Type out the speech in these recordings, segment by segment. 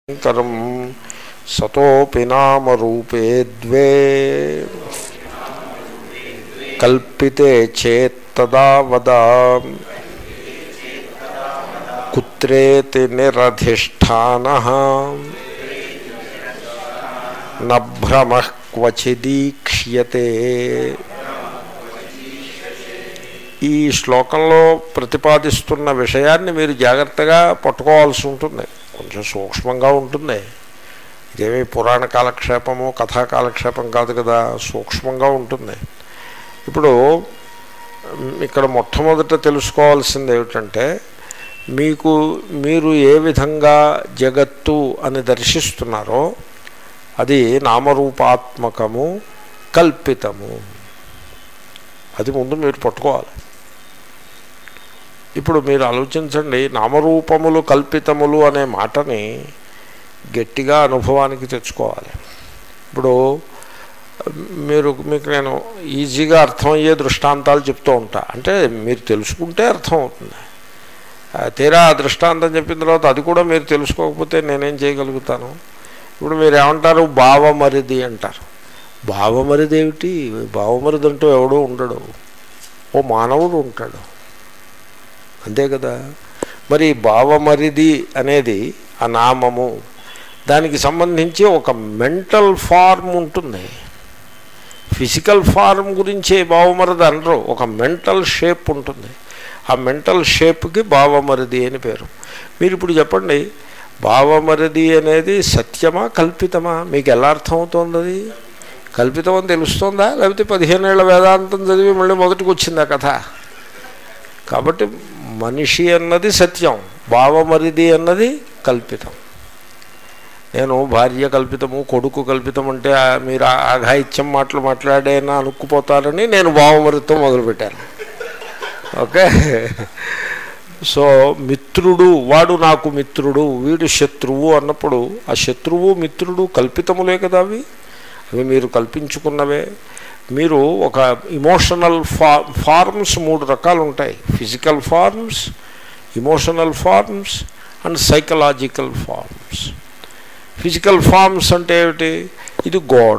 శంకరం సతోపి నామరూపే ద్వే కల్పితే చేత్తదా వద కుత్రేతి నిరధిష్టాన నభ్రమ క్వచిదీక్ష్యతే ఈ శ్లోకంలో ప్రతిపాదిస్తున్న విషయాన్ని మీరు జాగ్రత్తగా పట్టుకోవాల్సి ఉంటుంది కొంచెం సూక్ష్మంగా ఉంటుంది ఇదేమి పురాణ కాలక్షేపము కథా కాలక్షేపం కాదు కదా సూక్ష్మంగా ఉంటుంది ఇప్పుడు మ్, ఇక్కడ మొట్టమొదట తెలుసుకోవాల్సింది ఏమిటంటే మీకు మీరు ఏ విధంగా జగత్తు అని దర్శిస్తున్నారో అది నామరూపాత్మకము కల్పితము అది ముందు మీరు పట్టుకోవాలి ఇప్పుడు మీరు ఆలోచించండి నామరూపములు కల్పితములు అనే మాటని గట్టిగా అనుభవానికి తెచ్చుకోవాలి ఇప్పుడు మీరు మీకు నేను ఈజీగా అర్థమయ్యే దృష్టాంతాలు చెప్తూ ఉంటా అంటే మీరు తెలుసుకుంటే అర్థం అవుతుంది ఆ, తీరా ఆ దృష్టాంతం చెప్పిన తర్వాత అది కూడా మీరు తెలుసుకోకపోతే నేనేం చేయగలుగుతాను ఇప్పుడు మీరు ఏమంటారు బావమరిది అంటారు బావమరిది ఏమిటి బావమరిది అంటూ ఎవడో ఉండడు ఓ మానవుడు ఉంటాడు అంతే కదా మరి బావమరిది అనేది ఆ నామము దానికి సంబంధించి ఒక మెంటల్ ఫార్మ్ ఉంటుంది ఫిజికల్ ఫార్మ్ గురించి బావమరిది అనరు ఒక మెంటల్ షేప్ ఉంటుంది ఆ మెంటల్ షేప్కి బావమరిది అని పేరు మీరు ఇప్పుడు చెప్పండి బావమరిది అనేది సత్యమా కల్పితమా మీకు ఎలా అర్థమవుతోంది అది కల్పితం అని తెలుస్తోందా లేకపోతే పదిహేనేళ్ల వేదాంతం చదివి మళ్ళీ మొదటికి వచ్చింది ఆ కథ కాబట్టి మనిషి అన్నది సత్యం భావమరిది అన్నది కల్పితం నేను భార్య కల్పితము కొడుకు కల్పితం అంటే ఆ మీరు ఆ ఆఘాయిత్యం మాటలు మాట్లాడేనా అనుక్కుపోతారని నేను భావమరితో మొదలుపెట్టాను ఓకే సో మిత్రుడు వాడు నాకు మిత్రుడు వీడు శత్రువు అన్నప్పుడు ఆ శత్రువు మిత్రుడు కల్పితములే కదా అవి అవి మీరు కల్పించుకున్నవే మీరు ఒక ఇమోషనల్ ఫా ఫార్మ్స్ మూడు రకాలు ఉంటాయి physical forms emotional forms and psychological forms physical forms అంటే ఏమిటి ఇది గోడ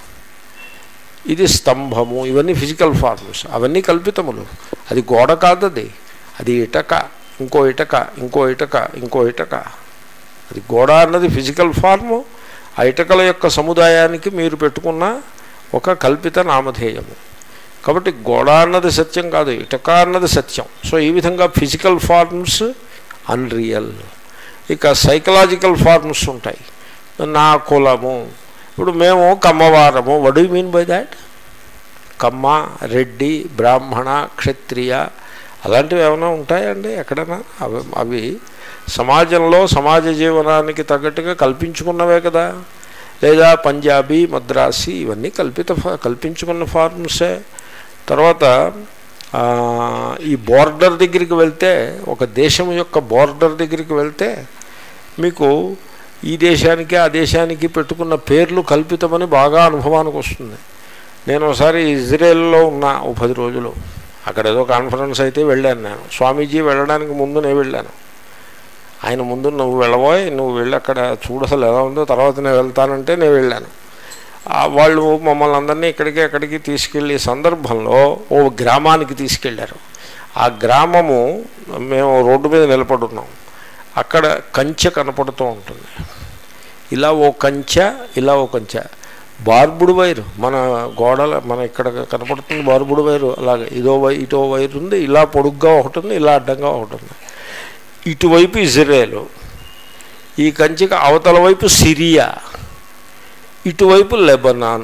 ఇది స్తంభము ఇవన్నీ ఫిజికల్ ఫార్మ్స్ అవన్నీ కల్పితములు అది గోడ కాదది అది ఇటక ఇంకో ఇటక ఇంకో ఇటక ఇంకో ఇటక అది గోడ అన్నది ఫిజికల్ ఫార్ము ఆ ఇటకల యొక్క సముదాయానికి మీరు పెట్టుకున్న ఒక కల్పిత నామధేయము కాబట్టి గోడ అన్నది సత్యం కాదు ఇటక అన్నది సత్యం సో ఈ విధంగా ఫిజికల్ ఫార్మ్స్ అన్రియల్ ఇక సైకలాజికల్ ఫార్మ్స్ ఉంటాయి నా కులము ఇప్పుడు మేము కమ్మవారము what you mean by that Kamma Reddy బ్రాహ్మణ క్షత్రియ అలాంటివి ఏమైనా ఉంటాయండి ఎక్కడైనా అవి అవి సమాజంలో సమాజ జీవనానికి తగ్గట్టుగా కల్పించుకున్నవే కదా లేదా పంజాబీ మద్రాసి ఇవన్నీ కల్పిత ఫా- కల్పించుకున్న ఫార్మ్సే తర్వాత ఆ, ఈ బోర్డర్ దగ్గరికి వెళ్తే ఒక దేశం యొక్క బోర్డర్ దగ్గరికి వెళ్తే మీకు ఈ దేశానికి ఆ దేశానికి పెట్టుకున్న పేర్లు కల్పితమని బాగా అనుభవానికి వస్తుంది నేను ఒకసారి ఇజ్రాయెల్లో ఉన్నా ఓ పది రోజులు అక్కడ ఏదో కాన్ఫరెన్స్ అయితే వెళ్ళాను నేను స్వామీజీ వెళ్ళడానికి ముందు నేను వెళ్ళాను ఆయన ముందు నువ్వు వెళ్ళబోయ్ నువ్వు వెళ్ళి అక్కడ చూడు అసలు ఎలా ఉందో తర్వాత నేను వెళ్తానంటే నేను వెళ్ళాను ఆ వాళ్ళు మమ్మల్ని అందరినీ ఇక్కడికి అక్కడికి తీసుకెళ్ళే సందర్భంలో ఓ గ్రామానికి తీసుకెళ్ళారు ఆ గ్రామము మేము రోడ్డు మీద నిలబడి ఉన్నాం అక్కడ కంచె కనపడుతూ ఉంటుంది ఇలా ఓ కంచె ఇలా ఓ కంచె బార్బుడు వైరు మన గోడల మన ఇక్కడ కనపడుతుంది బార్బుడు వైరు అలాగే ఇదో వై ఇటో వైరు ఉంది ఇలా పొడుగ్గా ఒకటి ఉంది ఇలా అడ్డంగా ఒకటి ఉంది ఇటువైపు ఇజ్రాయేలు ఈ కంచికి అవతల వైపు సిరియా ఇటువైపు లెబనాన్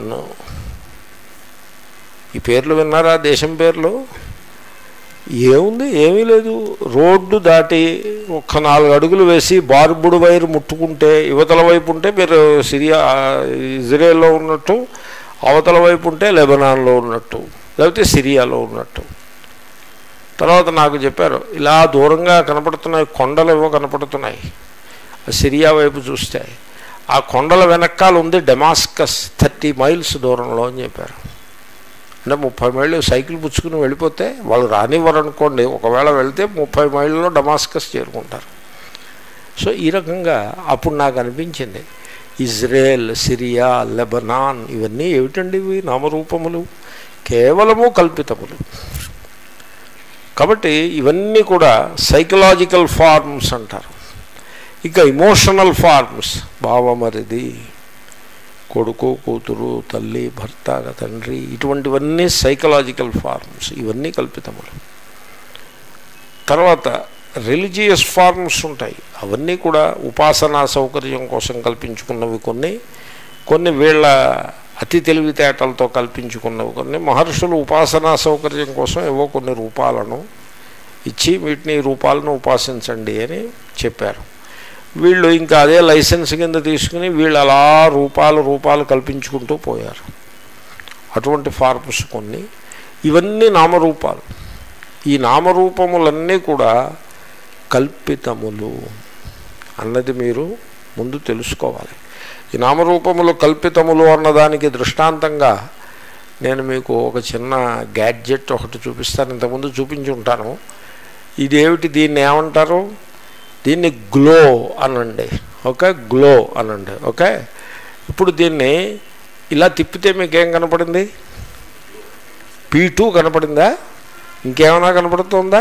ఈ పేర్లు విన్నారా దేశం పేర్లు ఏముంది ఏమీ లేదు రోడ్డు దాటి ఒక్క నాలుగు అడుగులు వేసి బార్బుడు వైరు ముట్టుకుంటే యువతల వైపు ఉంటే మీరు సిరియా ఇజ్రాయెల్లో ఉన్నట్టు అవతల వైపు ఉంటే లెబనాన్లో ఉన్నట్టు లేకపోతే సిరియాలో ఉన్నట్టు తర్వాత నాకు చెప్పారు ఇలా దూరంగా కనపడుతున్నాయి కొండలు ఏవో కనపడుతున్నాయి ఆ సిరియా వైపు చూస్తే ఆ కొండల వెనకాల ఉంది డెమాస్కస్ థర్టీ మైల్స్ దూరంలో అని చెప్పారు అంటే ముప్పై మైళ్ళు సైకిల్ పుచ్చుకుని వెళ్ళిపోతే వాళ్ళు రానివ్వరు అనుకోండి ఒకవేళ వెళ్తే ముప్పై మైళ్ళలో డమాస్కస్ చేరుకుంటారు సో ఈ రకంగా అప్పుడు నాకు అనిపించింది ఇజ్రాయెల్ సిరియా లెబనాన్ ఇవన్నీ ఏమిటండి ఇవి నామరూపములు కేవలము కల్పితములు కాబట్టి ఇవన్నీ కూడా సైకలాజికల్ ఫార్మ్స్ అంటారు ఇక ఇమోషనల్ ఫార్మ్స్ బావమరిది కొడుకు కూతురు తల్లి భర్త తండ్రి ఇటువంటివన్నీ సైకలాజికల్ ఫార్మ్స్ ఇవన్నీ కల్పితములు తర్వాత రిలీజియస్ ఫార్మ్స్ ఉంటాయి అవన్నీ కూడా ఉపాసనా సౌకర్యం కోసం కల్పించుకున్నవి కొన్ని కొన్ని వీళ్ళ అతి తెలివితేటలతో కల్పించుకున్నవి కొన్ని మహర్షులు ఉపాసనా సౌకర్యం కోసం ఏవో కొన్ని రూపాలను ఇచ్చి వీటిని ఈ రూపాలను ఉపాసించండి అని చెప్పారు వీళ్ళు ఇంకా అదే లైసెన్స్ కింద తీసుకుని వీళ్ళు అలా రూపాలు రూపాలు కల్పించుకుంటూ పోయారు అటువంటి ఫార్మ్స్ కొన్ని ఇవన్నీ నామరూపాలు ఈ నామరూపములన్నీ కూడా కల్పితములు అన్నది మీరు ముందు తెలుసుకోవాలి ఈ నామరూపములు కల్పితములు అన్నదానికి దృష్టాంతంగా నేను మీకు ఒక చిన్న గ్యాడ్జెట్ ఒకటి చూపిస్తాను ఇంతకుముందు చూపించి ఉంటాను ఇదేమిటి దీన్ని ఏమంటారు దీన్ని గ్లో అనండి ఓకే గ్లో అనండి ఓకే ఇప్పుడు దీన్ని ఇలా తిప్పితే మీకేం కనపడింది పీ టూ కనపడిందా ఇంకేమైనా కనపడుతుందా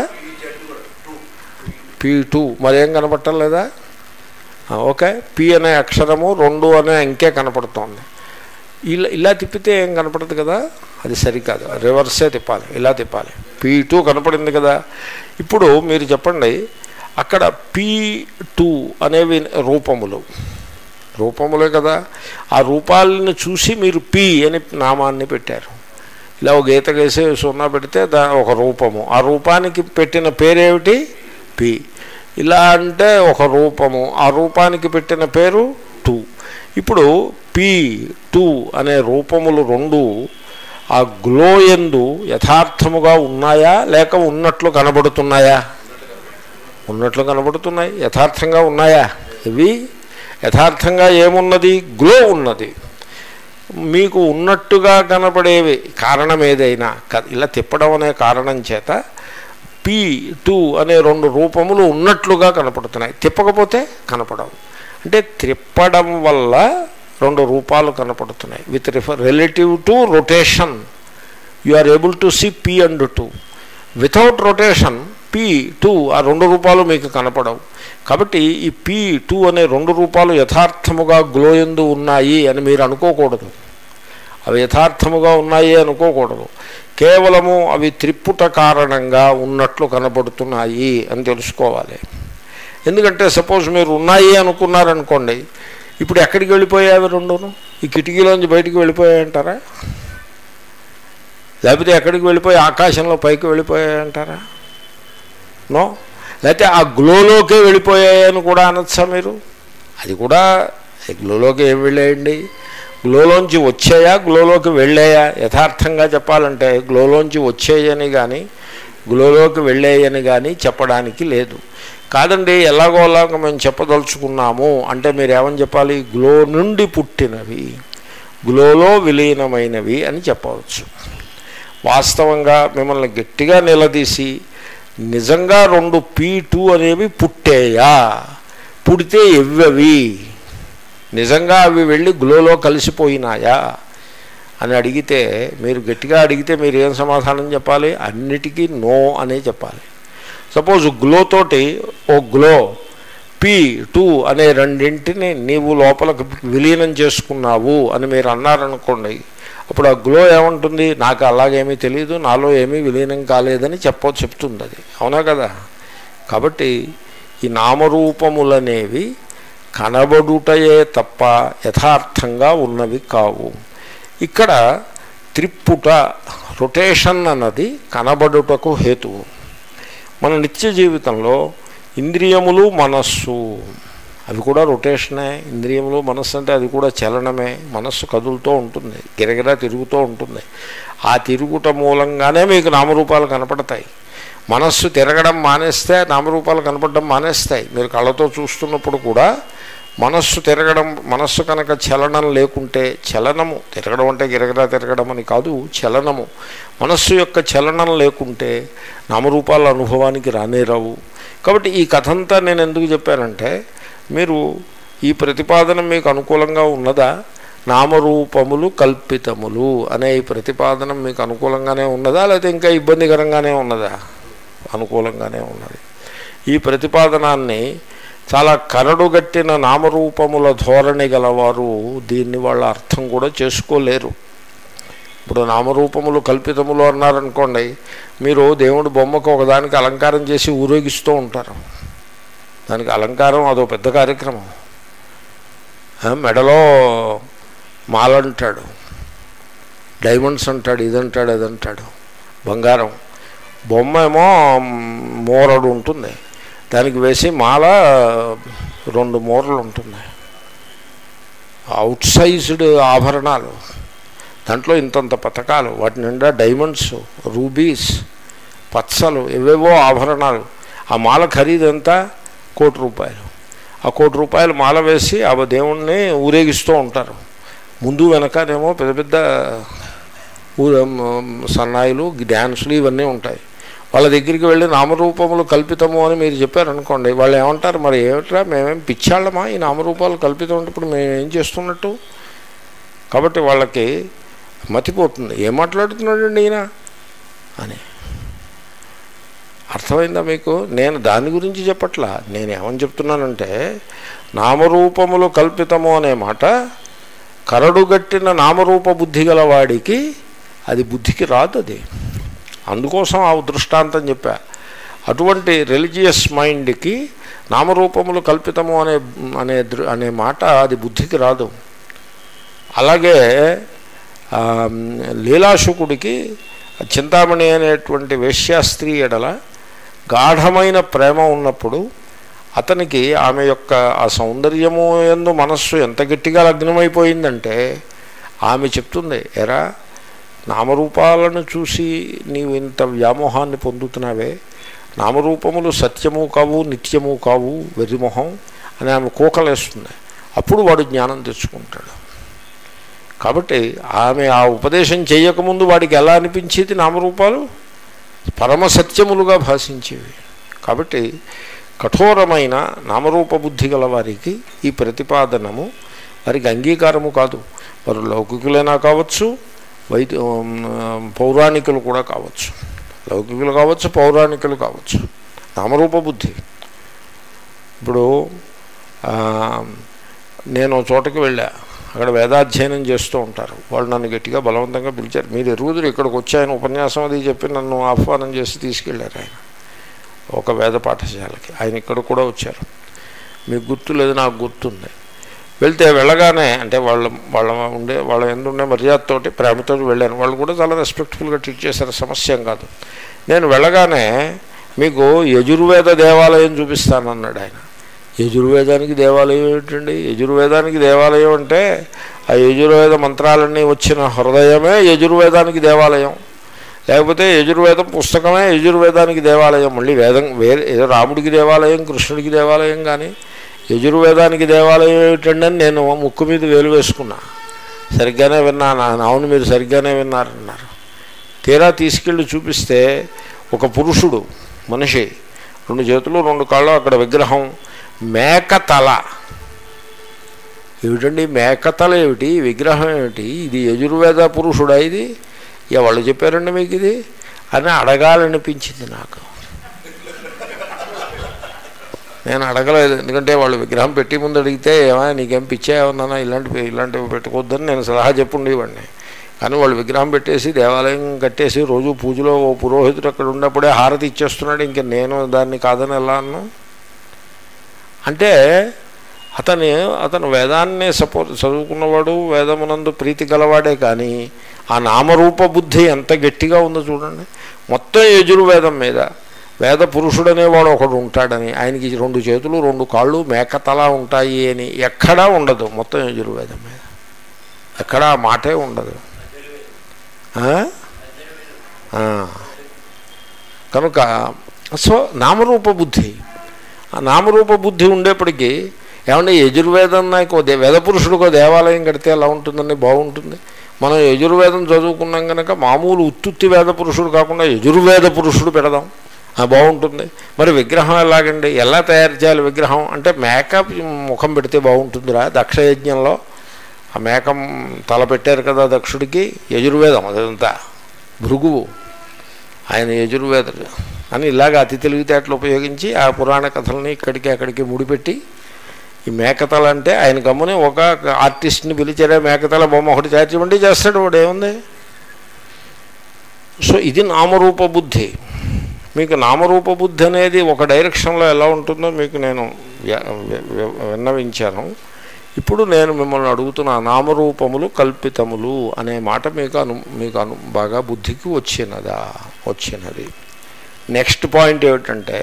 పీ టూ మరేం కనపడటం లేదా ఓకే పి అనే అక్షరము రెండు అనే అంకే కనపడుతోంది ఇలా ఇలా తిప్పితే ఏం కనపడదు కదా అది సరికాదు రివర్సే తిప్పాలి ఇలా తిప్పాలి పీ టూ కనపడింది కదా ఇప్పుడు మీరు చెప్పండి అక్కడ పీ టూ అనేవి రూపములు రూపములే కదా ఆ రూపాలను చూసి మీరు పి అని నామాన్ని పెట్టారు ఇలా ఒక గీత గీసి సున్నా పెడితే దా ఒక రూపము ఆ రూపానికి పెట్టిన పేరేమిటి పి ఇలా అంటే ఒక రూపము ఆ రూపానికి పెట్టిన పేరు టూ ఇప్పుడు పి టూ అనే రూపములు రెండు ఆ గ్లో ఎందు యథార్థముగా ఉన్నాయా లేక ఉన్నట్లు కనబడుతున్నాయా ఉన్నట్లు కనబడుతున్నాయి యథార్థంగా ఉన్నాయా ఇవి యథార్థంగా ఏమున్నది గ్లో ఉన్నది మీకు ఉన్నట్టుగా కనబడేవి కారణం ఏదైనా క- ఇలా తిప్పడం అనే కారణం చేత పి టూ అనే రెండు రూపములు ఉన్నట్లుగా కనపడుతున్నాయి తిప్పకపోతే కనపడవు అంటే తిప్పడం వల్ల రెండు రూపాలు కనపడుతున్నాయి with refer relative to rotation you are able to see P and two without rotation P two ఆ రెండు రూపాలు మీకు కనపడవు కాబట్టి ఈ పి టూ అనే రెండు రూపాలు యథార్థముగా గ్లోయందు ఉన్నాయి అని మీరు అనుకోకూడదు అవి యథార్థముగా ఉన్నాయి అనుకోకూడదు కేవలము అవి త్రిప్పుట కారణంగా ఉన్నట్లు కనబడుతున్నాయి అని తెలుసుకోవాలి ఎందుకంటే సపోజ్ మీరు ఉన్నాయి అనుకున్నారనుకోండి ఇప్పుడు ఎక్కడికి వెళ్ళిపోయావి రెండును ఈ కిటికీలోంచి బయటికి వెళ్ళిపోయాయంటారా లేకపోతే ఎక్కడికి వెళ్ళిపోయి ఆకాశంలో పైకి వెళ్ళిపోయాయంటారా నో లేకపోతే ఆ గ్లోలోకే వెళ్ళిపోయాయని కూడా అనొచ్చా మీరు అది కూడా గ్లోలోకి ఏం వెళ్ళాయండి గ్లోలోంచి వచ్చాయా గ్లోలోకి వెళ్ళాయా యథార్థంగా చెప్పాలంటే గ్లోలోంచి వచ్చాయని కానీ గ్లోలోకి వెళ్ళాయని కానీ చెప్పడానికి లేదు కాదండి ఎలాగో అలాగ మేము చెప్పదలుచుకున్నాము అంటే మీరు ఏమని చెప్పాలి గ్లో నుండి పుట్టినవి గ్లోలో విలీనమైనవి అని చెప్పవచ్చు వాస్తవంగా మిమ్మల్ని గట్టిగా నిలదీసి నిజంగా రెండు పీ టూ అనేవి పుట్టేయా పుడితే ఎవ్వవి నిజంగా అవి వెళ్ళి గ్లోలో కలిసిపోయినాయా అని అడిగితే మీరు గట్టిగా అడిగితే మీరు ఏం సమాధానం చెప్పాలి అన్నిటికీ నో అనే చెప్పాలి సపోజ్ గ్లోతోటి ఓ గ్లో పి టూ అనే రెండింటిని నీవు లోపలకు విలీనం చేసుకున్నావు అని మీరు అన్నారనుకోండి అప్పుడు ఆ గ్లో ఏముంటుంది నాకు అలాగేమీ తెలియదు నాలో ఏమీ విలీనం కాలేదని చెప్ప చెప్తుంది అది అవునా కదా కాబట్టి ఈ నామరూపములనేవి కనబడుటయే తప్ప యథార్థంగా ఉన్నవి కావు ఇక్కడ త్రిప్పుట రొటేషన్ అన్నది కనబడుటకు హేతువు మన నిత్య జీవితంలో ఇంద్రియములు మనస్సు అవి కూడా రొటేషనే ఇంద్రియములు మనస్సు అంటే అది కూడా చలనమే మనస్సు కదులుతూ ఉంటుంది గిరగిరా తిరుగుతూ ఉంటుంది ఆ తిరుగుట మూలంగానే మీకు నామరూపాలు కనపడతాయి మనస్సు తిరగడం మానేస్తే నామరూపాలు కనపడడం మానేస్తాయి మీరు కళ్ళతో చూస్తున్నప్పుడు కూడా మనస్సు తిరగడం మనస్సు కనుక చలనం లేకుంటే చలనము తిరగడం అంటే గిరగిరా తిరగడం అని కాదు చలనము మనస్సు యొక్క చలనం లేకుంటే నామరూపాల అనుభవానికి రానే రావు కాబట్టి ఈ కథంతా నేను ఎందుకు చెప్పానంటే మీరు ఈ ప్రతిపాదన మీకు అనుకూలంగా ఉన్నదా నామరూపములు కల్పితములు అనే ఈ ప్రతిపాదన మీకు అనుకూలంగానే ఉన్నదా లేకపోతే ఇంకా ఇబ్బందికరంగానే ఉన్నదా అనుకూలంగానే ఉన్నది ఈ ప్రతిపాదనాన్ని చాలా కరడుగట్టిన నామరూపముల ధోరణి గలవారు దీన్ని వాళ్ళ అర్థం కూడా చేసుకోలేరు ఇప్పుడు నామరూపములు కల్పితములు అన్నారనుకోండి మీరు దేవుడి బొమ్మకు ఒకదానికి అలంకారం చేసి ఊరేగిస్తూ ఉంటారు దానికి అలంకారం అదో పెద్ద కార్యక్రమం ఆ, మెడలో మాల అంటాడు డైమండ్స్ అంటాడు ఇదంటాడు అదంటాడు బంగారం బొమ్మ ఏమో మూరడు ఉంటుంది దానికి వేసి మాల రెండు మూరలు ఉంటుంది అవుట్ సైజ్డ్ ఆభరణాలు దాంట్లో ఇంతంత పథకాలు వాటి నిండా డైమండ్స్ రూబీస్ పచ్చలు ఏవేవో ఆభరణాలు ఆ మాల ఖరీదు ఎంత కోటి రూపాయలు ఆ కోటి రూపాయలు మాల వేసి ఆ దేవుణ్ణి ఊరేగిస్తూ ఉంటారు ముందు వెనకనేమో పెద్ద పెద్ద ఊర సన్నాయిలు డ్యాన్సులు ఇవన్నీ ఉంటాయి వాళ్ళ దగ్గరికి వెళ్ళి నామరూపములు కల్పితము అని మీరు చెప్పారనుకోండి వాళ్ళు ఏమంటారు మరి ఏమిట్రా మేమేం పిచ్చాళ్ళమా ఈ నామరూపాలు కల్పితం అంటే ఇప్పుడు మేము ఏం చేస్తున్నట్టు కాబట్టి వాళ్ళకి మతిపోతుంది ఏం మాట్లాడుతున్నాడండి ఈయన అని అర్థమైందా మీకు నేను దాని గురించి చెప్పట్లా నేను ఏమని చెప్తున్నానంటే నామరూపములు కల్పితము అనే మాట కరడుగట్టిన నామరూప బుద్ధి గల వాడికి అది బుద్ధికి రాదు అది అందుకోసం ఆ దృష్టాంతం చెప్పా అటువంటి రిలీజియస్ మైండ్కి నామరూపములు కల్పితము అనే అనే దృ- అనే మాట అది బుద్ధికి రాదు అలాగే ఆ, లీలాశుకుడికి చింతామణి అనేటువంటి వేశ్యాస్త్రీ ఎడల గాఢమైన ప్రేమ ఉన్నప్పుడు అతనికి ఆమె యొక్క ఆ సౌందర్యము ఎందు మనస్సు ఎంత గట్టిగా లగ్నమైపోయిందంటే ఆమె చెప్తుంది ఎరా నామరూపాలను చూసి నీవు ఇంత వ్యామోహాన్ని పొందుతున్నావే నామరూపములు సత్యము కావు నిత్యము కావు వెర్రిమొహం అని ఆమె కూకలేస్తుంది అప్పుడు వాడు జ్ఞానం తెచ్చుకుంటాడు కాబట్టి ఆమె ఆ ఉపదేశం చేయకముందు వాడికి ఎలా అనిపించేది నామరూపాలు పరమసత్యములుగా భాషించేవి కాబట్టి కఠోరమైన నామరూప బుద్ధి గల వారికి ఈ ప్రతిపాదనము వారికి అంగీకారము కాదు వారు లౌకికులైనా కావచ్చు వైద్య పౌరాణికులు కూడా కావచ్చు లౌకికులు కావచ్చు పౌరాణికులు కావచ్చు నామరూప బుద్ధి ఇప్పుడు ఆ, నేను ఒక చోటకి వెళ్ళా అక్కడ వేదాధ్యయనం చేస్తూ ఉంటారు వాళ్ళు నన్ను గట్టిగా బలవంతంగా పిలిచారు మీరు ఎరుగుదురు ఇక్కడికి వచ్చి ఆయన ఉపన్యాసం అది చెప్పి నన్ను ఆహ్వానం చేసి తీసుకెళ్ళారు ఆయన ఒక వేద పాఠశాలకి ఆయన ఇక్కడ కూడా వచ్చారు మీకు గుర్తు లేదు నాకు గుర్తుంది వెళ్తే వెళ్ళగానే అంటే వాళ్ళ వాళ్ళ ఉండే వాళ్ళ ఎందుండే మర్యాదతోటి ప్రేమతో వెళ్ళాను వాళ్ళు కూడా చాలా రెస్పెక్ట్ఫుల్గా ట్రీట్ చేశారు సమస్య ఏం కాదు నేను వెళ్ళగానే మీకు యజుర్వేద దేవాలయం చూపిస్తానన్నాడు ఆయన యజుర్వేదానికి దేవాలయం ఏమిటండి యజుర్వేదానికి దేవాలయం అంటే ఆ యజుర్వేద మంత్రాలన్నీ వచ్చిన హృదయమే యజుర్వేదానికి దేవాలయం లేకపోతే యజుర్వేదం పుస్తకమే యజుర్వేదానికి దేవాలయం మళ్ళీ వేదం వేరే ఏదో రాముడికి దేవాలయం కృష్ణుడికి దేవాలయం కానీ యజుర్వేదానికి దేవాలయం ఏమిటండి అని నేను ముక్కు మీద వేలు వేసుకున్నా సరిగ్గానే విన్నాను అవును మీరు సరిగ్గానే విన్నారన్నారు తీరా తీసుకెళ్ళి చూపిస్తే ఒక పురుషుడు మనిషి రెండు చేతులు రెండు కాళ్ళు అక్కడ విగ్రహం మేక తల ఏమిటండి మేక తల ఏమిటి విగ్రహం ఏమిటి ఇది యజుర్వేద పురుషుడా ఇది ఎవరు చెప్పారండి మీకు ఇది అని అడగాలనిపించింది నాకు నేను అడగలేదు ఎందుకంటే వాళ్ళు విగ్రహం పెట్టి ముందు అడిగితే ఏమైనా నీకేం పిచ్చా ఏమన్నా ఇలాంటివి ఇలాంటివి పెట్టుకోవద్దని నేను సలహా చెప్పుండేవాడిని కానీ వాళ్ళు విగ్రహం పెట్టేసి దేవాలయం కట్టేసి రోజు పూజలో ఓ పురోహితుడు అక్కడ ఉన్నప్పుడే హారతి ఇచ్చేస్తున్నాడు ఇంక నేను దాన్ని కాదని ఎలా అన్నా అంటే అతని అతను వేదాన్ని సపో చదువుకున్నవాడు వేదమునందు ప్రీతి గలవాడే కానీ ఆ నామరూప బుద్ధి ఎంత గట్టిగా ఉందో చూడండి మొత్తం యజుర్వేదం మీద వేద పురుషుడు అనేవాడు ఒకడు ఉంటాడని ఆయనకి రెండు చేతులు రెండు కాళ్ళు మేకతల ఉంటాయి అని ఎక్కడా ఉండదు మొత్తం యజుర్వేదం మీద ఎక్కడా ఆ మాటే ఉండదు ఆ? ఆ. కనుక సో నామరూప బుద్ధి ఆ నామరూప బుద్ధి ఉండేప్పటికీ ఏమంటే యజుర్వేదం నాకు దే వేదపురుషుడికో దేవాలయం కడితే ఎలా ఉంటుందని బాగుంటుంది మనం యజుర్వేదం చదువుకున్నాం కనుక మామూలు ఉత్తుత్తి వేద పురుషుడు కాకుండా యజుర్వేద పురుషుడు పెడదాం ఆ, బాగుంటుంది మరి విగ్రహం ఎలాగండి ఎలా తయారు చేయాలి విగ్రహం అంటే మేకప్ ముఖం పెడితే బాగుంటుందిరా దక్షయజ్ఞంలో ఆ మేకం తల పెట్టారు కదా దక్షుడికి యజుర్వేదం అదంతా భృగువు ఆయన యజుర్వేదుడు అని ఇలాగ అతి తెలివితేటలు ఉపయోగించి ఆ పురాణ కథల్ని ఇక్కడికి అక్కడికి ముడిపెట్టి ఈ మేకతల అంటే ఆయన గమ్ముని ఒక ఆర్టిస్ట్ని పిలిచారే మేకతల బొమ్మ ఒకటి చేర్చమంటే చేస్తాడు వాడు ఏముంది సో ఇది నామరూప బుద్ధి మీకు నామరూప బుద్ధి అనేది ఒక డైరెక్షన్లో ఎలా ఉంటుందో మీకు నేను వ్య- వ్య- వ్య- విన్నవించాను ఇప్పుడు నేను మిమ్మల్ని అడుగుతున్నా నామరూపములు కల్పితములు అనే మాట మీకు అను మీకు అను బాగా బుద్ధికి వచ్చినదా వచ్చినది నెక్స్ట్ పాయింట్ ఏమిటంటే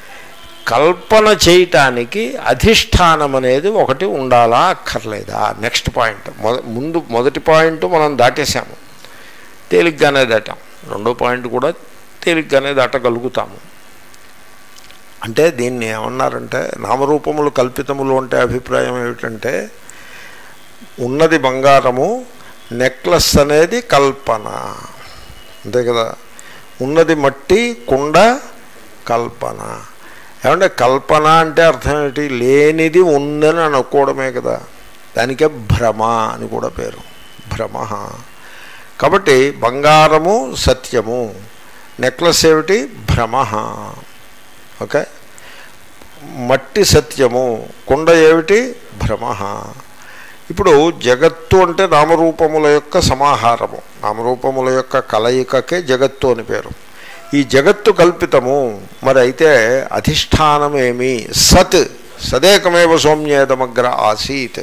కల్పన చేయటానికి అధిష్టానం అనేది ఒకటి ఉండాలా అక్కర్లేదా నెక్స్ట్ పాయింట్ మొద ముందు మొదటి పాయింట్ మనం దాటేశాము తేలిగ్గానే దాటాం రెండో పాయింట్ కూడా తేలిగ్గానే దాటగలుగుతాము అంటే దీన్ని ఏమన్నారంటే నామరూపములు కల్పితములు అంటే అభిప్రాయం ఏమిటంటే ఉన్నది బంగారము నెక్లెస్ అనేది కల్పన అంతే కదా ఉన్నది మట్టి కుండ కల్పన ఏమంటే కల్పన అంటే అర్థం ఏంటి లేనిది ఉందని అనుకోవడమే కదా దానికే భ్రమ అని కూడా పేరు భ్రమ కాబట్టి బంగారము సత్యము నెక్లెస్ ఏమిటి భ్రమ ఓకే మట్టి సత్యము కుండ ఏమిటి భ్రమ ఇప్పుడు జగత్తు అంటే నామరూపముల యొక్క సమాహారము నామరూపముల యొక్క కలయికకే జగత్తు అని పేరు ఈ జగత్తు కల్పితము మరి అయితే అధిష్టానమేమి సత్ సదేకమేవ సౌమ్యేదమగ్ర ఆసీత్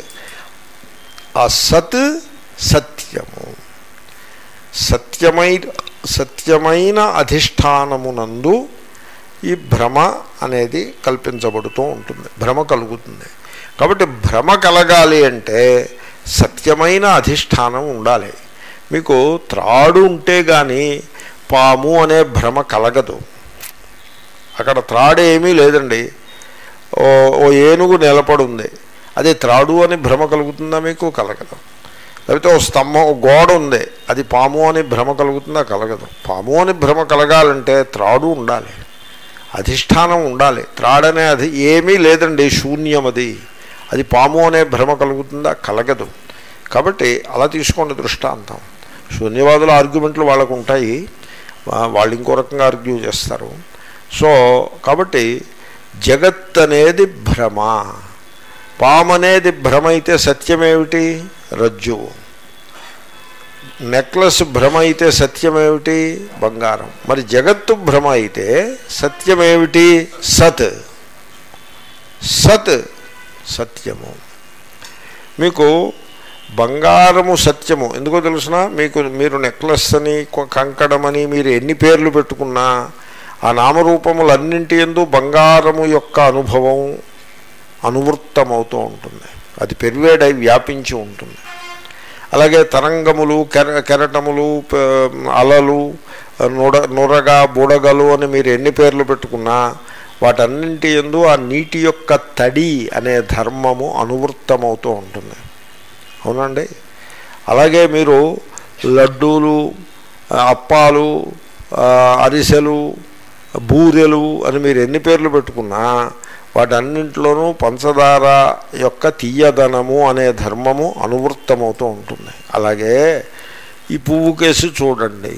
ఆ సత్ సత్యము సత్యమై సత్యమైన అధిష్టానమునందు ఈ భ్రమ అనేది కల్పించబడుతూ ఉంటుంది భ్రమ కలుగుతుంది కాబట్టి భ్రమ కలగాలి అంటే సత్యమైన అధిష్టానం ఉండాలి మీకు త్రాడు ఉంటే కానీ పాము అనే భ్రమ కలగదు అక్కడ త్రాడు ఏమీ లేదండి ఓ ఓ ఏనుగు నిలబడుంది అది త్రాడు అని భ్రమ కలుగుతుందా మీకు కలగదు లేకపోతే ఓ స్తంభం ఓ గోడ ఉంది అది పాము అని భ్రమ కలుగుతుందా కలగదు పాము అని భ్రమ కలగాలంటే త్రాడు ఉండాలి అధిష్టానం ఉండాలి త్రాడనే అది ఏమీ లేదండి శూన్యం అది అది పాము అనే భ్రమ కలుగుతుందా కలగదు కాబట్టి అలా తీసుకోండి దృష్టాంతం శూన్యవాదుల ఆర్గ్యుమెంట్లు వాళ్ళకు ఉంటాయి వా- వాళ్ళు ఇంకో రకంగా ఆర్గ్యూ చేస్తారు సో కాబట్టి జగత్ అనేది భ్రమ పాము అనేది భ్రమ అయితే సత్యమేమిటి రజ్జువు నెక్లెస్ భ్రమ అయితే సత్యమేమిటి బంగారం మరి జగత్తు భ్రమ అయితే సత్యమేమిటి సత్ సత్ సత్యము మీకు బంగారము సత్యము ఎందుకో తెలుసిన మీకు మీరు నెక్లెస్ అని కొ- కంకణం అని మీరు ఎన్ని పేర్లు పెట్టుకున్నా ఆ నామరూపములన్నింటి ఎందు బంగారము యొక్క అనుభవం అనువృత్తమవుతూ ఉంటుంది అది పెరివేడై వ్యాపించి ఉంటుంది అలాగే తరంగములు కెర కెరటములు ప- అలలు నుడ నురగ బుడగలు అని మీరు ఎన్ని పేర్లు పెట్టుకున్నా వాటన్నింటి ఎందు ఆ నీటి యొక్క తడి అనే ధర్మము అనువృత్తమవుతూ ఉంటుంది అవునండి అలాగే మీరు లడ్డూలు ఆ, అప్పాలు ఆ, అరిసెలు బూరెలు అని మీరు ఎన్ని పేర్లు పెట్టుకున్నా వాటన్నింటిలోనూ పంచదార యొక్క తీయదనము అనే ధర్మము అనువృత్తమవుతూ ఉంటుంది అలాగే ఈ పువ్వు కేసు చూడండి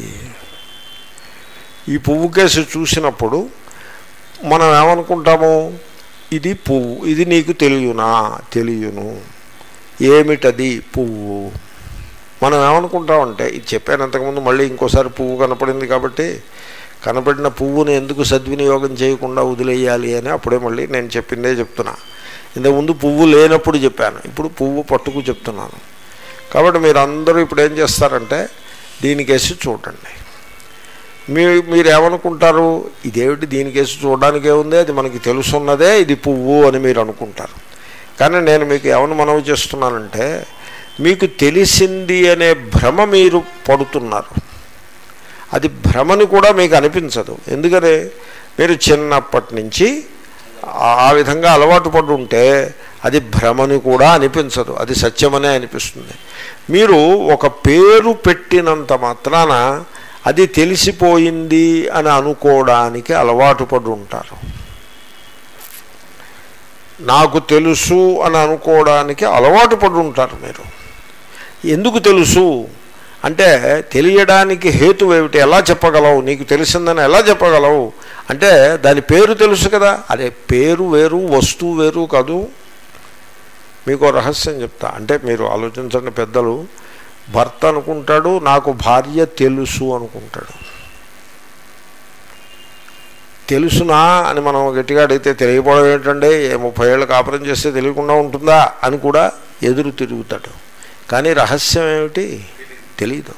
ఈ పువ్వు కేసు చూసినప్పుడు మనం ఏమనుకుంటాము ఇది పువ్వు ఇది నీకు తెలియనా తెలియను ఏమిటది పువ్వు మనం ఏమనుకుంటామంటే ఇది చెప్పాను అంతకుముందు మళ్ళీ ఇంకోసారి పువ్వు కనపడింది కాబట్టి కనపడిన పువ్వుని ఎందుకు సద్వినియోగం చేయకుండా వదిలేయాలి అని అప్పుడే మళ్ళీ నేను చెప్పిందే చెప్తున్నా ఇంతకుముందు పువ్వు లేనప్పుడు చెప్పాను ఇప్పుడు పువ్వు పట్టుకు చెప్తున్నాను కాబట్టి మీరు అందరూ ఇప్పుడు ఏం చేస్తారంటే దీనికేసి చూడండి మీ మీరు ఏమనుకుంటారు ఇదేమిటి దీనికేసి చూడడానికి ఏముంది అది మనకి తెలుసున్నదే ఇది పువ్వు అని మీరు అనుకుంటారు కానీ నేను మీకు ఏమని మనవి చేస్తున్నానంటే మీకు తెలిసింది అనే భ్రమ మీరు పడుతున్నారు అది భ్రమని కూడా మీకు అనిపించదు ఎందుకని మీరు చిన్నప్పటి నుంచి ఆ విధంగా అలవాటు పడి ఉంటే అది భ్రమని కూడా అనిపించదు అది సత్యమనే అనిపిస్తుంది మీరు ఒక పేరు పెట్టినంత మాత్రాన అది తెలిసిపోయింది అని అనుకోవడానికి అలవాటు పడి ఉంటారు నాకు తెలుసు అని అనుకోవడానికి అలవాటు పడి ఉంటారు మీరు ఎందుకు తెలుసు అంటే తెలియడానికి హేతు ఏమిటి ఎలా చెప్పగలవు నీకు తెలిసిందని ఎలా చెప్పగలవు అంటే దాని పేరు తెలుసు కదా అదే పేరు వేరు వస్తువు వేరు కాదు మీకు రహస్యం చెప్తా అంటే మీరు ఆలోచించండి పెద్దలు భర్త అనుకుంటాడు నాకు భార్య తెలుసు అనుకుంటాడు తెలుసునా అని మనం గట్టిగా అడిగితే తెలియకపోవడం ఏంటంటే ఏ ముప్పై ఏళ్ళు కాపురం చేస్తే తెలియకుండా ఉంటుందా అని కూడా ఎదురు తిరుగుతాడు కానీ రహస్యం ఏమిటి తెలీదు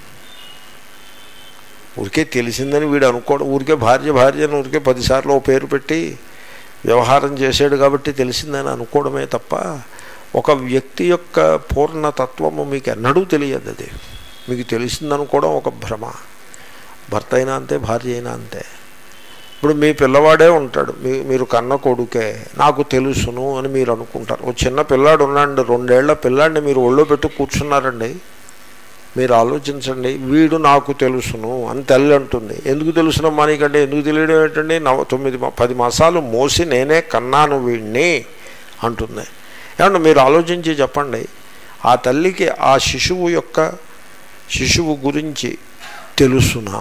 ఊరికే తెలిసిందని వీడు అనుకోవడం ఊరికే భార్య భార్య అని ఊరికే పదిసార్లు ఓ పేరు పెట్టి వ్యవహారం చేశాడు కాబట్టి తెలిసిందని అనుకోవడమే తప్ప ఒక వ్యక్తి యొక్క పూర్ణతత్వము మీకు ఎన్నడూ తెలియదు అది మీకు తెలిసిందనుకోవడం ఒక భ్రమ భర్త అయినా అంతే భార్య అయినా అంతే ఇప్పుడు మీ పిల్లవాడే ఉంటాడు మీ మీరు కన్న కొడుకే నాకు తెలుసును అని మీరు అనుకుంటారు ఓ చిన్న పిల్లాడు ఉన్నాడు రెండేళ్ల పిల్లాడిని మీరు ఒళ్ళో పెట్టి కూర్చున్నారండి మీరు ఆలోచించండి వీడు నాకు తెలుసును అని తల్లి అంటుంది ఎందుకు తెలుసునమ్మా నీకంటే ఎందుకు తెలియడం ఏంటండి నవ తొమ్మిది మా- పది మాసాలు మోసి నేనే కన్నాను వీడిని అంటుంది ఏమన్నా మీరు ఆలోచించి చెప్పండి ఆ తల్లికి ఆ శిశువు యొక్క శిశువు గురించి తెలుసునా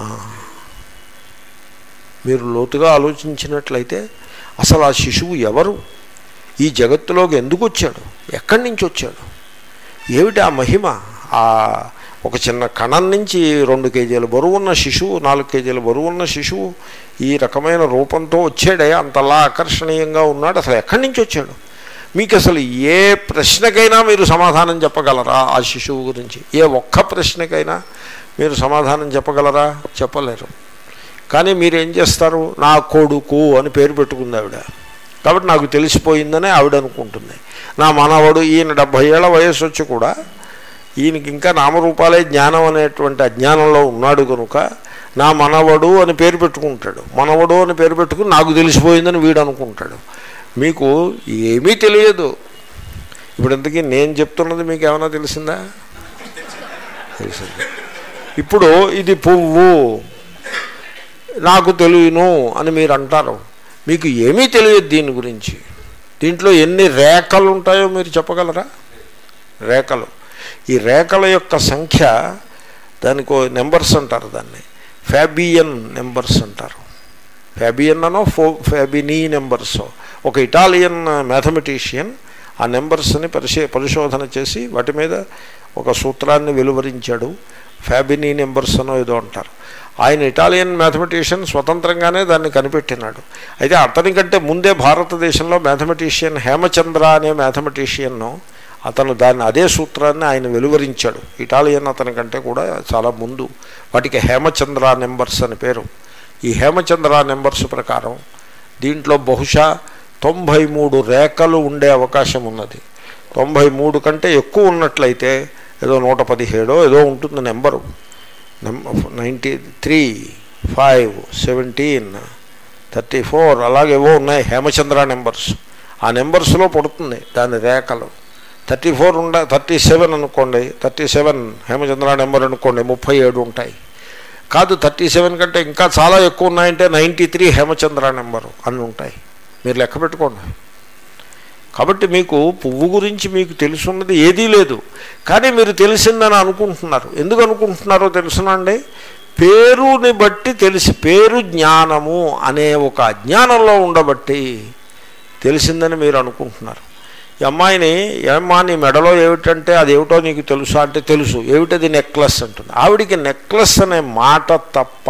మీరు లోతుగా ఆలోచించినట్లయితే అసలు ఆ శిశువు ఎవరు ఈ జగత్తులోకి ఎందుకు వచ్చాడు ఎక్కడి నుంచి వచ్చాడు ఏమిటి ఆ మహిమ ఆ ఒక చిన్న కణం నుంచి రెండు కేజీల బరువున్న శిశువు నాలుగు కేజీల బరువున్న శిశువు ఈ రకమైన రూపంతో వచ్చాడే అంతలా ఆకర్షణీయంగా ఉన్నాడు అసలు ఎక్కడి నుంచి వచ్చాడు మీకు అసలు ఏ ప్రశ్నకైనా మీరు సమాధానం చెప్పగలరా ఆ శిశువు గురించి ఏ ఒక్క ప్రశ్నకైనా మీరు సమాధానం చెప్పగలరా చెప్పలేరు కానీ మీరు ఏం చేస్తారు నా కొడుకు అని పేరు పెట్టుకుంది ఆవిడ కాబట్టి నాకు తెలిసిపోయిందని ఆవిడ అనుకుంటుంది నా మనవడు ఈయన డెబ్భై ఏళ్ళ వయస్సు వచ్చి కూడా ఈయనకి ఇంకా నామరూపాలే జ్ఞానం అనేటువంటి అజ్ఞానంలో ఉన్నాడు కనుక నా మనవడు అని పేరు పెట్టుకుంటాడు మనవడు అని పేరు పెట్టుకుని నాకు తెలిసిపోయిందని వీడు అనుకుంటాడు మీకు ఏమీ తెలియదు ఇప్పుడు ఇంతకీ నేను చెప్తున్నది మీకు ఏమైనా తెలిసిందా తెలిసింది ఇప్పుడు ఇది పువ్వు నాకు తెలియను అని మీరు అంటారు మీకు ఏమీ తెలియదు దీని గురించి దీంట్లో ఎన్ని రేఖలు ఉంటాయో మీరు చెప్పగలరా రేఖలు ఈ రేఖల యొక్క సంఖ్య దానికి నెంబర్స్ అంటారు దాన్ని ఫ్యాబియన్ నెంబర్స్ అంటారు ఫ్యాబియన్ అనో ఫో ఫ్యాబినీ నెంబర్స్ ఒక ఇటాలియన్ మ్యాథమెటీషియన్ ఆ నెంబర్స్ని పరిశీ పరిశోధన చేసి వాటి మీద ఒక సూత్రాన్ని వెలువరించాడు ఫ్యాబినీ నెంబర్స్ అనో ఏదో అంటారు ఆయన ఇటాలియన్ మ్యాథమెటీషియన్ స్వతంత్రంగానే దాన్ని కనిపెట్టినాడు అయితే అతని కంటే ముందే భారతదేశంలో మ్యాథమెటీషియన్ హేమచంద్ర అనే మ్యాథమెటీషియన్ను అతను దాన్ని అదే సూత్రాన్ని ఆయన వెలువరించాడు ఇటాలియన్ అతని కంటే కూడా చాలా ముందు వాటికి హేమచంద్ర నెంబర్స్ అని పేరు ఈ హేమచంద్ర నెంబర్స్ ప్రకారం దీంట్లో బహుశా తొంభై మూడు రేఖలు ఉండే అవకాశం ఉన్నది తొంభై మూడు కంటే ఎక్కువ ఉన్నట్లయితే ఏదో నూట పదిహేడో ఏదో ఉంటుంది number ninety three five seventeen thirty four అలాగేవో ఉన్నాయి హేమచంద్ర నెంబర్స్ ఆ నెంబర్స్లో పడుతుంది దాని రేఖలు థర్టీ ఫోర్ ఉండ థర్టీ సెవెన్ అనుకోండి థర్టీ సెవెన్ హేమచంద్ర నెంబర్ అనుకోండి ముప్పై ఏడు ఉంటాయి కాదు థర్టీ సెవెన్ కంటే ఇంకా చాలా ఎక్కువ ఉన్నాయంటే నైంటీ త్రీ హేమచంద్ర నెంబరు అన్నీ ఉంటాయి మీరు లెక్క పెట్టుకోండి కాబట్టి మీకు పువ్వు గురించి మీకు తెలుసున్నది ఏదీ లేదు కానీ మీరు తెలిసిందని అనుకుంటున్నారు ఎందుకు అనుకుంటున్నారో తెలుసునండి పేరుని బట్టి తెలిసి పేరు జ్ఞానము అనే ఒక అజ్ఞానంలో ఉండబట్టి తెలిసిందని మీరు అనుకుంటున్నారు ఈ అమ్మాయిని ఏమ్మా నీ మెడలో ఏమిటంటే అదేమిటో నీకు తెలుసా అంటే తెలుసు ఏమిటది నెక్లెస్ అంటుంది ఆవిడికి నెక్లెస్ అనే మాట తప్ప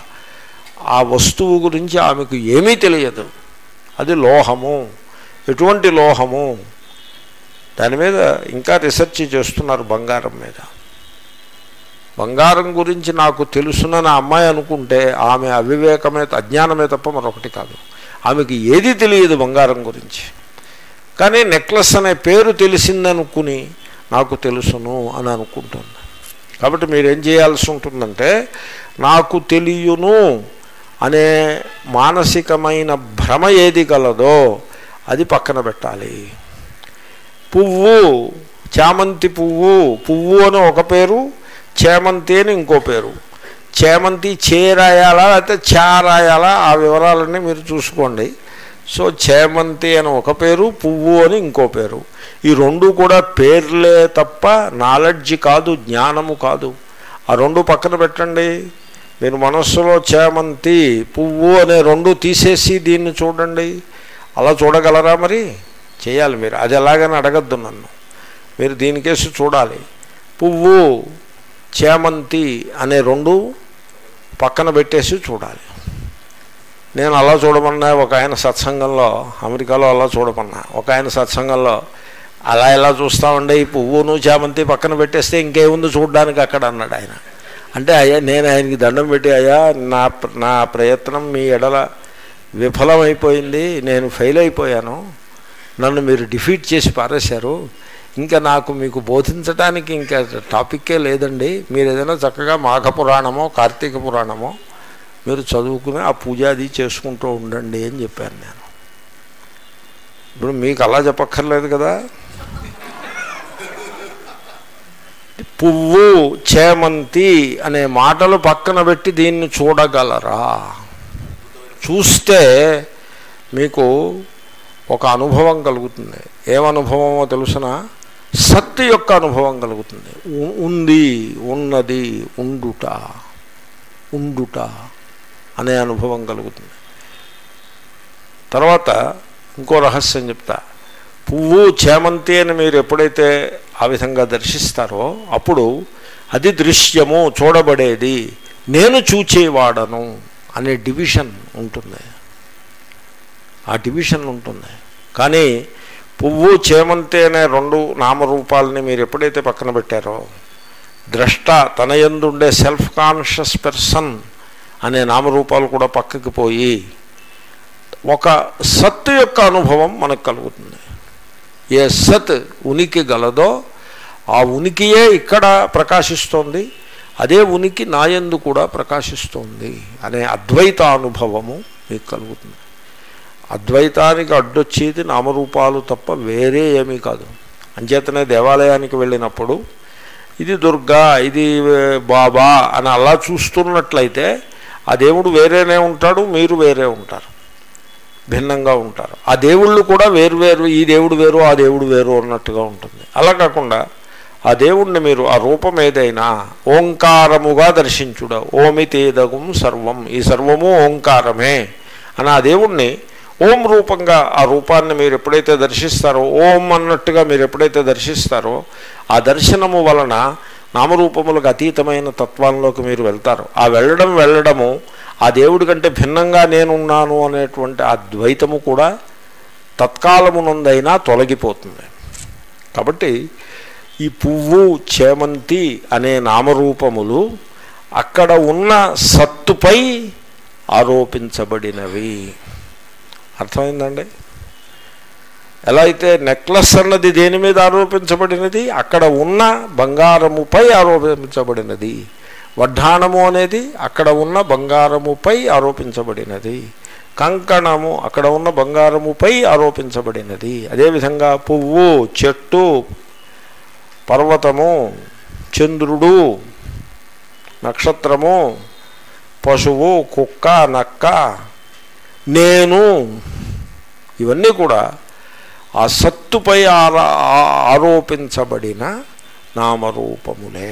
ఆ వస్తువు గురించి ఆమెకు ఏమీ తెలియదు అది లోహము ఎటువంటి లోహము దాని మీద ఇంకా రీసెర్చ్ చేస్తున్నారు బంగారం మీద బంగారం గురించి నాకు తెలుసునని ఆ అమ్మాయి అనుకుంటే ఆమె అవివేకమే అజ్ఞానమే తప్ప మరొకటి కాదు ఆమెకి ఏది తెలియదు బంగారం గురించి కానీ నెక్లెస్ అనే పేరు తెలిసిందనుకుని నాకు తెలుసును అని అనుకుంటుంది కాబట్టి మీరేం చేయాల్సి ఉంటుందంటే నాకు తెలియను అనే మానసికమైన భ్రమ ఏది గలదో అది పక్కన పెట్టాలి పువ్వు చామంతి పువ్వు పువ్వు అని ఒక పేరు చేమంతి అని ఇంకో పేరు చేమంతి చే రాయాలా లేకపోతే చా రాయాలా ఆ వివరాలన్నీ మీరు చూసుకోండి సో చేమంతి అని ఒక పేరు పువ్వు అని ఇంకో పేరు ఈ రెండు కూడా పేర్లే తప్ప నాలెడ్జ్ కాదు జ్ఞానము కాదు ఆ రెండు పక్కన పెట్టండి మీరు మనస్సులో చేమంతి పువ్వు అనే రెండు తీసేసి దీన్ని చూడండి అలా చూడగలరా మరి చేయాలి మీరు అది ఎలాగని అడగద్దు నన్ను మీరు దీనికేసి చూడాలి పువ్వు చేమంతి అనే రెండు పక్కన పెట్టేసి చూడాలి నేను అలా చూడమన్నా ఒక ఆయన సత్సంగంలో అమెరికాలో అలా చూడమన్నా ఒక ఆయన సత్సంగంలో అలా ఎలా చూస్తామండి ఈ పువ్వును చామంతి పక్కన పెట్టేస్తే ఇంకేముంది చూడడానికి అక్కడ అన్నాడు ఆయన అంటే అయ్యా నేను ఆయనకి దండం పెట్టి అయ్యా నా ప్ర- నా ప్రయత్నం మీ ఎడల విఫలమైపోయింది నేను ఫెయిల్ అయిపోయాను నన్ను మీరు డిఫీట్ చేసి పారేశారు ఇంకా నాకు మీకు బోధించడానికి ఇంకా టాపిక్కే లేదండి మీరు ఏదైనా చక్కగా మాఘ పురాణమో కార్తీక పురాణమో మీరు చదువుకుని ఆ పూజ అది చేసుకుంటూ ఉండండి అని చెప్పాను నేను ఇప్పుడు మీకు అలా చెప్పక్కర్లేదు కదా పువ్వు చేమంతి అనే మాటలు పక్కన పెట్టి దీన్ని చూడగలరా చూస్తే మీకు ఒక అనుభవం కలుగుతుంది ఏమనుభవమో తెలుసిన సత్తు యొక్క అనుభవం కలుగుతుంది ఉ- ఉంది ఉన్నది ఉండుట ఉండుట అనే అనుభవం కలుగుతుంది తర్వాత ఇంకో రహస్యం చెప్తా పువ్వు చేమంతి అని మీరు ఎప్పుడైతే ఆ విధంగా దర్శిస్తారో అప్పుడు అది దృశ్యము చూడబడేది నేను చూచేవాడను అనే డివిజన్ ఉంటుంది ఆ డివిజన్ ఉంటుంది కానీ పువ్వు చేమంతి అనే రెండు నామరూపాలని మీరు ఎప్పుడైతే పక్కన పెట్టారో ద్రష్ట తన యందుండే సెల్ఫ్ కాన్షియస్ పర్సన్ అనే నామరూపాలు కూడా పక్కకి పోయి ఒక సత్ యొక్క అనుభవం మనకు కలుగుతుంది ఏ సత్ ఉనికి గలదో ఆ ఉనికియే ఇక్కడ ప్రకాశిస్తోంది అదే ఉనికి నాయందు కూడా ప్రకాశిస్తోంది అనే అద్వైత అనుభవము మీకు కలుగుతుంది అద్వైతానికి అడ్డొచ్చేది నామరూపాలు తప్ప వేరే ఏమీ కాదు అంచేతనే దేవాలయానికి వెళ్ళినప్పుడు ఇది దుర్గా ఇది బాబా అని అలా చూస్తున్నట్లయితే ఆ దేవుడు వేరేనే ఉంటాడు మీరు వేరే ఉంటారు భిన్నంగా ఉంటారు ఆ దేవుళ్ళు కూడా వేరు వేరు ఈ దేవుడు వేరు ఆ దేవుడు వేరు అన్నట్టుగా ఉంటుంది అలా కాకుండా ఆ దేవుణ్ణి మీరు ఆ రూపం ఏదైనా ఓంకారముగా దర్శించుడ ఓమితేదగుం సర్వం ఈ సర్వము ఓంకారమే అని ఆ దేవుణ్ణి ఓం రూపంగా ఆ రూపాన్ని మీరు ఎప్పుడైతే దర్శిస్తారో ఓం అన్నట్టుగా మీరు ఎప్పుడైతే దర్శిస్తారో ఆ దర్శనము వలన నామరూపములకు అతీతమైన తత్వంలోకి మీరు వెళ్తారు ఆ వెళ్ళడం వెళ్ళడము ఆ దేవుడి కంటే భిన్నంగా నేనున్నాను అనేటువంటి ఆ ద్వైతము కూడా తత్కాలమునందైనా తొలగిపోతుంది కాబట్టి ఈ పువ్వు చేమంతి అనే నామరూపములు అక్కడ ఉన్న సత్తుపై ఆరోపించబడినవి అర్థమైందండి ఎలా అయితే నెక్లెస్ అన్నది దేని మీద ఆరోపించబడినది అక్కడ ఉన్న బంగారముపై ఆరోపించబడినది వడ్డాణము అనేది అక్కడ ఉన్న బంగారముపై ఆరోపించబడినది కంకణము అక్కడ ఉన్న బంగారముపై ఆరోపించబడినది అదేవిధంగా పువ్వు చెట్టు పర్వతము చంద్రుడు నక్షత్రము పశువు కుక్క నక్క నేను ఇవన్నీ కూడా ఆ సత్తుపై ఆరా ఆరోపించబడిన నామరూపములే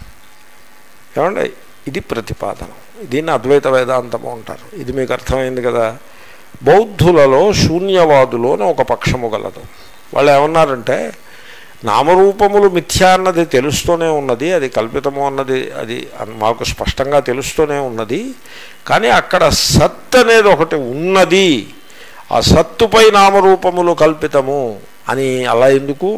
ఏమండి ఇది ప్రతిపాదన దీన్ని అద్వైత వేదాంతము అంటారు ఇది మీకు అర్థమైంది కదా బౌద్ధులలో శూన్యవాదులు అని ఒక పక్షము గలదు వాళ్ళు ఏమన్నారంటే నామరూపములు మిథ్యా అన్నది తెలుస్తూనే ఉన్నది అది కల్పితము అన్నది అది మాకు స్పష్టంగా తెలుస్తూనే ఉన్నది కానీ అక్కడ సత్ అనేది ఒకటి ఉన్నది ఆ సత్తుపై నామరూపములు కల్పితము అని అలా ఎందుకు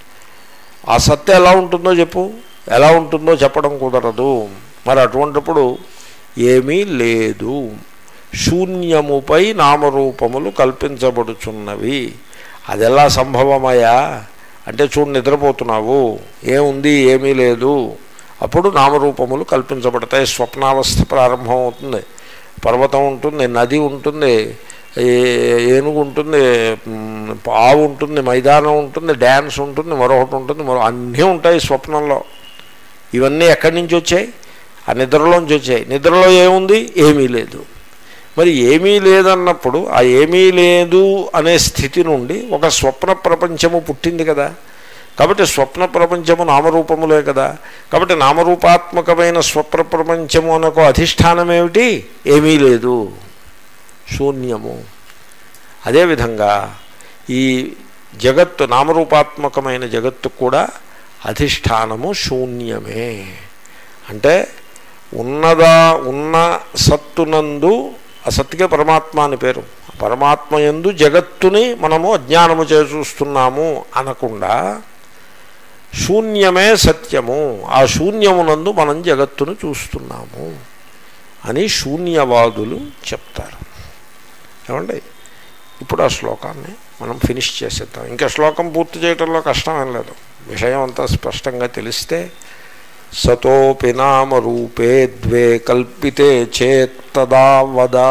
ఆ సత్తు ఎలా ఉంటుందో చెప్పు ఎలా ఉంటుందో చెప్పడం కుదరదు మరి అటువంటిప్పుడు ఏమీ లేదు శూన్యముపై నామరూపములు కల్పించబడుచున్నవి అది ఎలా సంభవమయ్యా అంటే చూడు నిద్రపోతున్నావు ఏముంది ఏమీ లేదు అప్పుడు నామరూపములు కల్పించబడతాయి స్వప్నావస్థ ప్రారంభం అవుతుంది పర్వతం ఉంటుంది నది ఉంటుంది ఏ- ఏనుగు ఉంటుంది మ్, ఆవు ఉంటుంది మైదానం ఉంటుంది డ్యాన్స్ ఉంటుంది మరొకటి ఉంటుంది మరో అన్నీ ఉంటాయి స్వప్నంలో ఇవన్నీ ఎక్కడి నుంచి వచ్చాయి ఆ నిద్రలోంచి వచ్చాయి నిద్రలో ఏముంది ఏమీ లేదు మరి ఏమీ లేదన్నప్పుడు ఆ ఏమీ లేదు అనే స్థితి నుండి ఒక స్వప్న ప్రపంచము పుట్టింది కదా కాబట్టి స్వప్న ప్రపంచము నామరూపములే కదా కాబట్టి నామరూపాత్మకమైన స్వప్న ప్రపంచము అనకు అధిష్టానం ఏమిటి ఏమీ లేదు శూన్యము అదేవిధంగా ఈ జగత్తు నామరూపాత్మకమైన జగత్తు కూడా అధిష్టానము శూన్యమే అంటే ఉన్నదా ఉన్న సత్తునందు ఆ సత్తుకే పరమాత్మ అని పేరు పరమాత్మ యందు జగత్తుని మనము అజ్ఞానము చే చూస్తున్నాము అనకుండా శూన్యమే సత్యము ఆ శూన్యమునందు మనం జగత్తును చూస్తున్నాము అని శూన్యవాదులు చెప్తారు ఏమండి ఇప్పుడు ఆ శ్లోకాన్ని మనం ఫినిష్ చేసేద్దాం ఇంకా శ్లోకం పూర్తి చేయడంలో కష్టమేం లేదు విషయం అంతా స్పష్టంగా తెలిస్తే సతోపి నామ రూపే ద్వే కల్పితే చేత్తదా వదా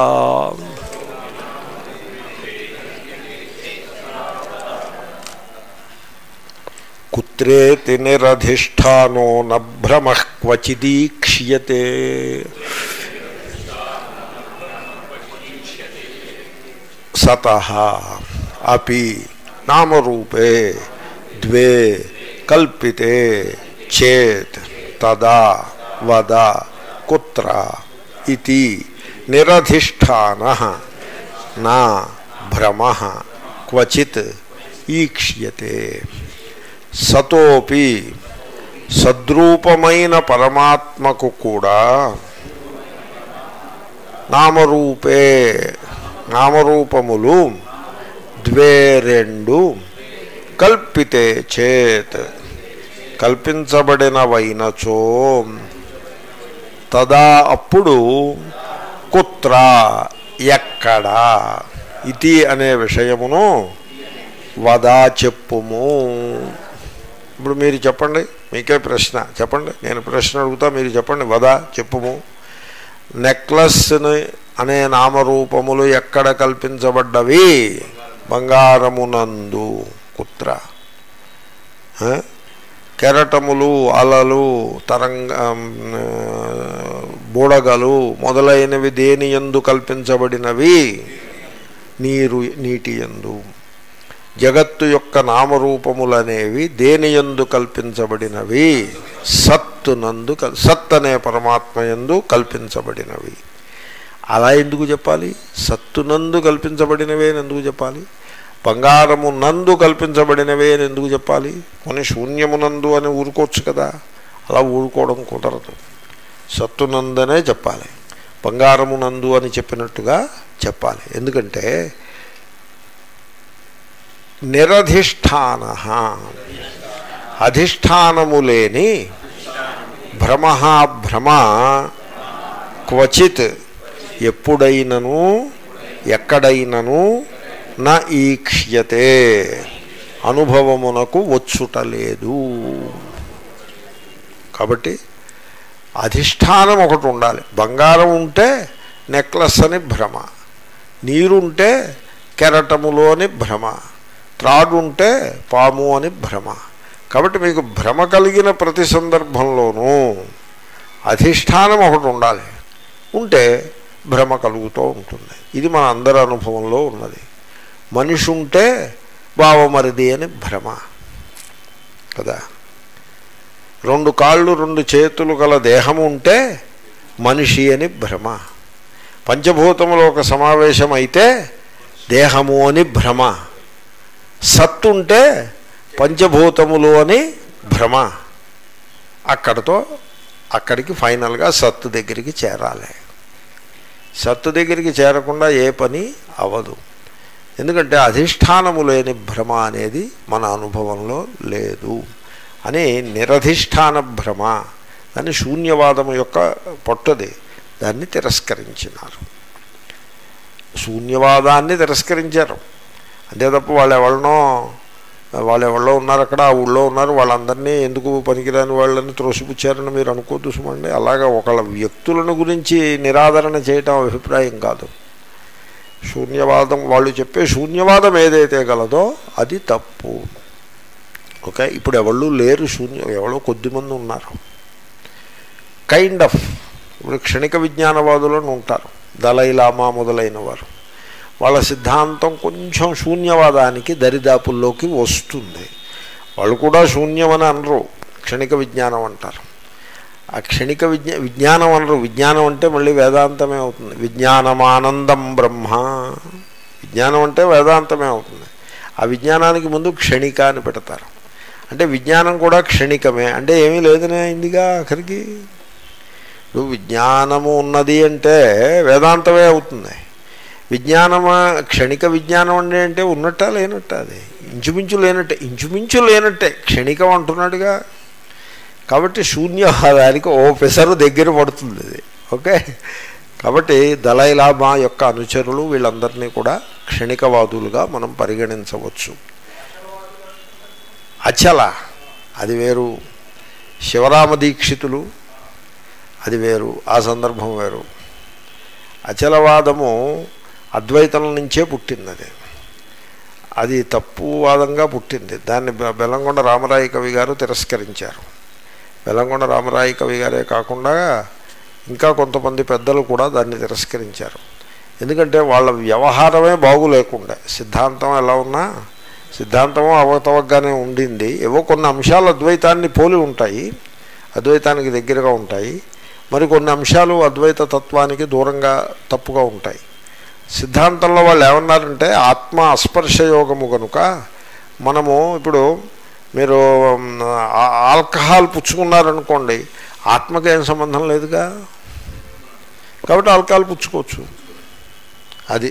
కుత్రేతి నిరధిష్టానో నభ్రమ క్వచిదీక్ష్యతే సత అపి నామరూపే ద్వే కల్పితే చేత్ తదా వద కుత్ర ఇది నిరధిష్టాన నా భ్రమ క్వచిత్ ఈక్ష్యతే సతోపి సద్రూపమైన పరమాత్మకు కూడా నామరూపే నామరూపములు ద్వే రెండు కల్పితే చేత్ కల్పించబడినవైనచో తదా అప్పుడు కుత్ర ఎక్కడ ఇది అనే విషయమును వదా చెప్పుము ఇప్పుడు మీరు చెప్పండి మీకే ప్రశ్న చెప్పండి నేను ప్రశ్న అడుగుతా మీరు చెప్పండి వదా చెప్పుము నెక్లెస్ని అనే నామరూపములు ఎక్కడ కల్పించబడ్డవి బంగారమునందు కుత్ర ఆ? కెరటములు అలలు తరంగ బుడగలు మొదలైనవి దేని ఎందు కల్పించబడినవి నీరు నీటి ఎందు జగత్తు యొక్క నామరూపములనేవి దేని ఎందు కల్పించబడినవి సత్తునందు కల్- సత్ అనే పరమాత్మ ఎందు కల్పించబడినవి అలా ఎందుకు చెప్పాలి సత్తునందు కల్పించబడినవే అని ఎందుకు చెప్పాలి బంగారము నందు కల్పించబడినవే అని ఎందుకు చెప్పాలి కొన్ని శూన్యమునందు అని ఊరుకోవచ్చు కదా అలా ఊరుకోవడం కుదరదు సత్తునందనే చెప్పాలి బంగారమునందు అని చెప్పినట్టుగా చెప్పాలి ఎందుకంటే నిరధిష్టాన అధిష్టానము లేని భ్రమ భ్రమ క్వచిత్ ఎప్పుడైనను ఎక్కడైనను నా ఈక్ష్యతే అనుభవమునకు వచ్చుటలేదు కాబట్టి అధిష్టానం ఒకటి ఉండాలి బంగారం ఉంటే నెక్లెస్ అని భ్రమ నీరుంటే కెరటములో అని భ్రమ త్రాడు ఉంటే పాము అని భ్రమ కాబట్టి మీకు భ్రమ కలిగిన ప్రతి సందర్భంలోనూ అధిష్టానం ఒకటి ఉండాలి ఉంటే భ్రమ కలుగుతూ ఉంటుంది ఇది మన అందరి అనుభవంలో ఉన్నది మనిషి ఉంటే బావమరిది అని భ్రమ కదా రెండు కాళ్ళు రెండు చేతులు గల దేహం ఉంటే మనిషి అని భ్రమ పంచభూతములో ఒక సమావేశం అయితే దేహము అని భ్రమ సత్తు ఉంటే పంచభూతములు అని భ్రమ అక్కడతో అక్కడికి ఫైనల్గా సత్తు దగ్గరికి చేరాలి సత్తు దగ్గరికి చేరకుండా ఏ పని అవ్వదు ఎందుకంటే అధిష్టానము లేని భ్రమ అనేది మన అనుభవంలో లేదు అని నిరధిష్టాన భ్రమ దాన్ని శూన్యవాదం యొక్క పొట్టది దాన్ని తిరస్కరించినారు శూన్యవాదాన్ని తిరస్కరించారు అంతే తప్ప వాళ్ళు ఎవరినో వాళ్ళు ఎవరిలో ఉన్నారు అక్కడ ఆ ఊళ్ళో ఉన్నారు వాళ్ళందరినీ ఎందుకు పనికిరాని వాళ్ళని త్రోసిపుచ్చారని మీరు అనుకోద్దు సుమండి అలాగా ఒకళ్ళ వ్యక్తులను గురించి నిరాదరణ చేయటం అభిప్రాయం కాదు శూన్యవాదం వాళ్ళు చెప్పే శూన్యవాదం ఏదైతే గలదో అది తప్పు ఓకే ఇప్పుడు ఎవళ్ళు లేరు శూన్యం ఎవరో కొద్దిమంది ఉన్నారు కైండ్ ఆఫ్ ఇప్పుడు క్షణిక విజ్ఞానవాదులను ఉంటారు దలైలామా మొదలైన వారు వాళ్ళ సిద్ధాంతం కొంచెం శూన్యవాదానికి దరిదాపుల్లోకి వస్తుంది వాళ్ళు కూడా శూన్యమని అనరు క్షణిక విజ్ఞానం అంటారు ఆ క్షణిక విజ్ఞా విజ్ఞానం అనరు విజ్ఞానం అంటే మళ్ళీ వేదాంతమే అవుతుంది విజ్ఞానమానందం బ్రహ్మ విజ్ఞానం అంటే వేదాంతమే అవుతుంది ఆ విజ్ఞానానికి ముందు క్షణిక అని పెడతారు అంటే విజ్ఞానం కూడా క్షణికమే అంటే ఏమీ లేదనే అయిందిగా ఆఖరికి ఇప్పుడు విజ్ఞానము ఉన్నది అంటే వేదాంతమే అవుతుంది విజ్ఞానమా క్షణిక విజ్ఞానం అంటే అంటే ఉన్నట్టా లేనట్ట అది ఇంచుమించు లేనట్టే ఇంచుమించు లేనట్టే క్షణికం అంటున్నాడుగా కాబట్టి శూన్యవాదానికి ఓ పెసరు దగ్గర పడుతుంది ఇది ఓకే కాబట్టి దలైలామా యొక్క అనుచరులు వీళ్ళందరినీ కూడా క్షణికవాదులుగా మనం పరిగణించవచ్చు అచల అది వేరు శివరామ దీక్షితులు అది వేరు ఆ సందర్భం వేరు అచలవాదము అద్వైతం నుంచే పుట్టింది అది అది తప్పు వాదంగా పుట్టింది దాన్ని బె- బెల్లంకొండ రామరాయ కవి గారు తిరస్కరించారు బెల్లంకొండ రామరాయ కవి గారే కాకుండా ఇంకా కొంతమంది పెద్దలు కూడా దాన్ని తిరస్కరించారు ఎందుకంటే వాళ్ళ వ్యవహారమే బాగులేకుండా సిద్ధాంతం ఎలా ఉన్నా సిద్ధాంతం అవతవగ్గానే ఉండింది ఏవో కొన్ని అంశాలు అద్వైతాన్ని పోలి ఉంటాయి అద్వైతానికి దగ్గరగా ఉంటాయి మరి కొన్ని అంశాలు అద్వైత తత్వానికి దూరంగా తప్పుగా ఉంటాయి సిద్ధాంతంలో వాళ్ళు ఏమన్నారంటే ఆత్మ అస్పర్శయోగము కనుక మనము ఇప్పుడు మీరు మ్, ఆ- ఆల్కహాల్ పుచ్చుకున్నారనుకోండి ఆత్మకి ఏం సంబంధం లేదుగా కాబట్టి ఆల్కహాల్ పుచ్చుకోవచ్చు అది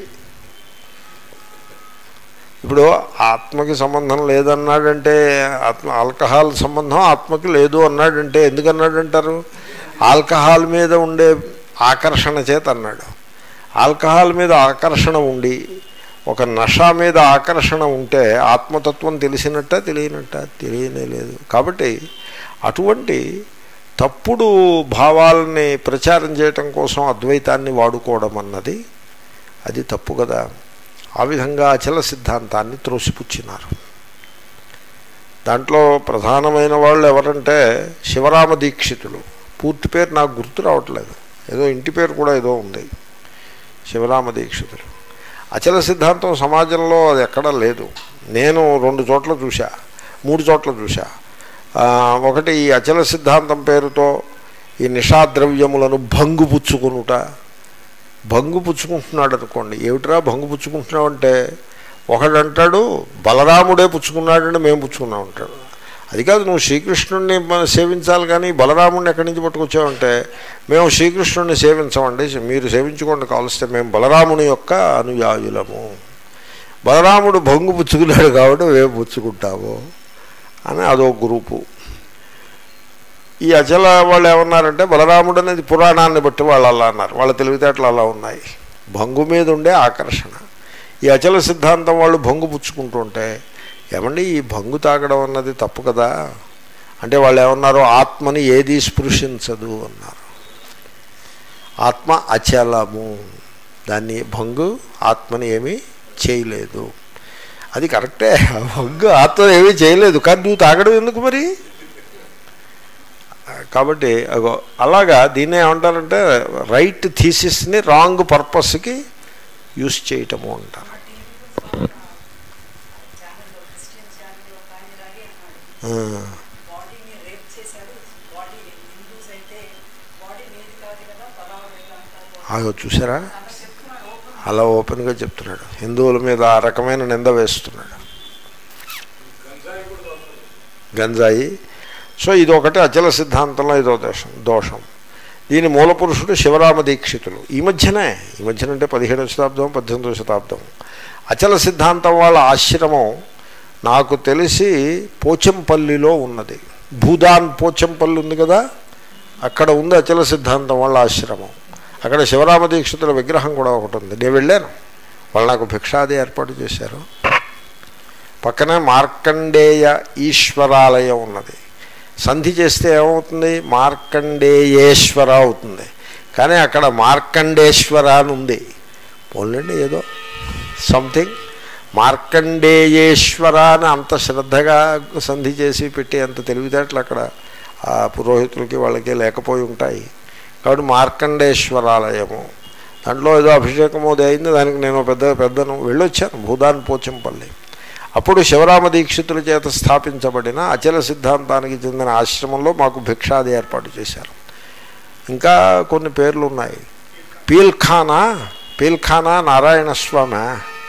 ఇప్పుడు ఆత్మకి సంబంధం లేదన్నాడంటే ఆత్మ ఆల్కహాల్ సంబంధం ఆత్మకి లేదు అన్నాడంటే ఎందుకు అన్నాడంటారు ఆల్కహాల్ మీద ఉండే ఆకర్షణ చేత అన్నాడు ఆల్కహాల్ మీద ఆకర్షణ ఉండి ఒక నష మీద ఆకర్షణ ఉంటే ఆత్మతత్వం తెలిసినట్ట తెలియనట్ట తెలియనే లేదు కాబట్టి అటువంటి తప్పుడు భావాలని ప్రచారం చేయటం కోసం అద్వైతాన్ని వాడుకోవడం అన్నది అది తప్పు కదా ఆ విధంగా అచల సిద్ధాంతాన్ని త్రోసిపుచ్చినారు దాంట్లో ప్రధానమైన వాళ్ళు ఎవరంటే శివరామ దీక్షితులు పూర్తి పేరు నాకు గుర్తు రావట్లేదు ఏదో ఇంటి పేరు కూడా ఏదో ఉంది శివరామ దీక్షితులు అచల సిద్ధాంతం సమాజంలో అది ఎక్కడా లేదు నేను రెండు చోట్ల చూశా మూడు చోట్ల చూశా ఆ, ఒకటి ఈ అచల సిద్ధాంతం పేరుతో ఈ నిషాద్రవ్యములను భంగు పుచ్చుకునుట భంగు పుచ్చుకుంటున్నాడు అనుకోండి ఏమిట్రా భంగు పుచ్చుకుంటున్నావు అంటే ఒకడంటాడు బలరాముడే పుచ్చుకున్నాడని మేము పుచ్చుకున్నాం అంటాడు అది కాదు నువ్వు శ్రీకృష్ణుడిని మ- సేవించాలి కానీ బలరాముడిని ఎక్కడి నుంచి పట్టుకొచ్చావంటే మేము శ్రీకృష్ణుడిని సేవించమండి మీరు సేవించుకోండి కావలిస్తే మేము బలరాముని యొక్క అనుయాయులము బలరాముడు భంగు పుచ్చుకున్నాడు కాబట్టి మేము పుచ్చుకుంటాము అని అదో గ్రూపు ఈ అచల వాళ్ళు ఏమన్నారంటే బలరాముడు అనేది పురాణాన్ని బట్టి వాళ్ళు అలా అన్నారు వాళ్ళ తెలివితేటలు అలా ఉన్నాయి భంగు మీద ఉండే ఆకర్షణ ఈ అచల సిద్ధాంతం వాళ్ళు భంగు పుచ్చుకుంటుంటే ఏమండి ఈ భంగు తాగడం అన్నది తప్పు కదా అంటే వాళ్ళు ఏమన్నారు ఆత్మని ఏది స్పృశించదు అన్నారు ఆత్మ అచలము దాన్ని భంగు ఆత్మని ఏమీ చేయలేదు అది కరెక్టే ఆ భంగు ఆత్మ ఏమీ చేయలేదు కానీ నువ్వు తాగడం ఎందుకు మరి కాబట్టి అగో అలాగా దీన్ని ఏమంటారంటే రైట్ థీసిస్ని రాంగ్ పర్పస్కి యూస్ చేయటము అంటారు ఛానల్లో క్రిస్టియన్ ఛానల్లో ఒక ఆయన ఇలాగే అన్నాడు ఆ, బాడీని రేప్ చేశారు బాడీ హిందూస్ అయితే బాడీ నీది కాదు కదా పలానా అంటారు ఆగో చూసారా అలా చెప్తున్నాడు ఓపెన్ అలా ఓపెన్గా చెప్తున్నాడు హిందువుల మీద ఆ రకమైన నింద వేస్తున్నాడు గంజాయి సో ఇది ఒకటి అచల సిద్ధాంతంలో ఇదో దోషం దోషం దీని మూలపురుషుడు శివరామ దీక్షితులు ఈ మధ్యనే ఈ మధ్యన అంటే పదిహేడవ శతాబ్దం పద్దెనిమిదవ శతాబ్దం అచల సిద్ధాంతం వాళ్ళ ఆశ్రమం నాకు తెలిసి పోచంపల్లిలో ఉన్నది భూదాన్ పోచంపల్లి ఉంది కదా అక్కడ ఉంది అచల సిద్ధాంతం వాళ్ళ ఆశ్రమం అక్కడ శివరామ దీక్షితుల విగ్రహం కూడా ఒకటి ఉంది నేను వెళ్ళాను వాళ్ళు నాకు భిక్షాది ఏర్పాటు చేశారు పక్కనే మార్కండేయ ఈశ్వరాలయం ఉన్నది సంధి చేస్తే ఏమవుతుంది మార్కండేయేశ్వర అవుతుంది కానీ అక్కడ మార్కండేశ్వర అని ఉంది పోలండి ఏదో సంథింగ్ మార్కండేయేశ్వర అని అంత శ్రద్ధగా సంధి చేసి పెట్టి అంత తెలివితేటలు అక్కడ ఆ పురోహితులకి వాళ్ళకి లేకపోయి ఉంటాయి కాబట్టి మార్కండేశ్వరాలయము దాంట్లో ఏదో అభిషేకం అది అయింది దానికి నేను పెద్ద పెద్దను వెళ్ళొచ్చాను భూదాన్ పోచంపల్లి అప్పుడు శివరామ దీక్షితుల చేత స్థాపించబడిన అచల సిద్ధాంతానికి చెందిన ఆశ్రమంలో మాకు భిక్షాది ఏర్పాటు చేశారు ఇంకా కొన్ని పేర్లు ఉన్నాయి పీల్ఖానా పీల్ఖానా నారాయణ స్వామి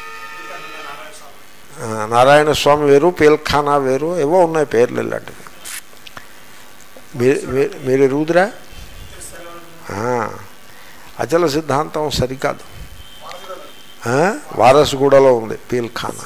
ఆ, నారాయణ స్వామి వేరు పీల్ఖానా వేరు ఏవో ఉన్నాయి పేర్లు ఇలాంటివి మీరు మీరు- మీరు ఎరుగుదురా ఆ, అచల సిద్ధాంతం సరికాదు ఆ, వారసుగూడలో ఉంది పీల్ఖానా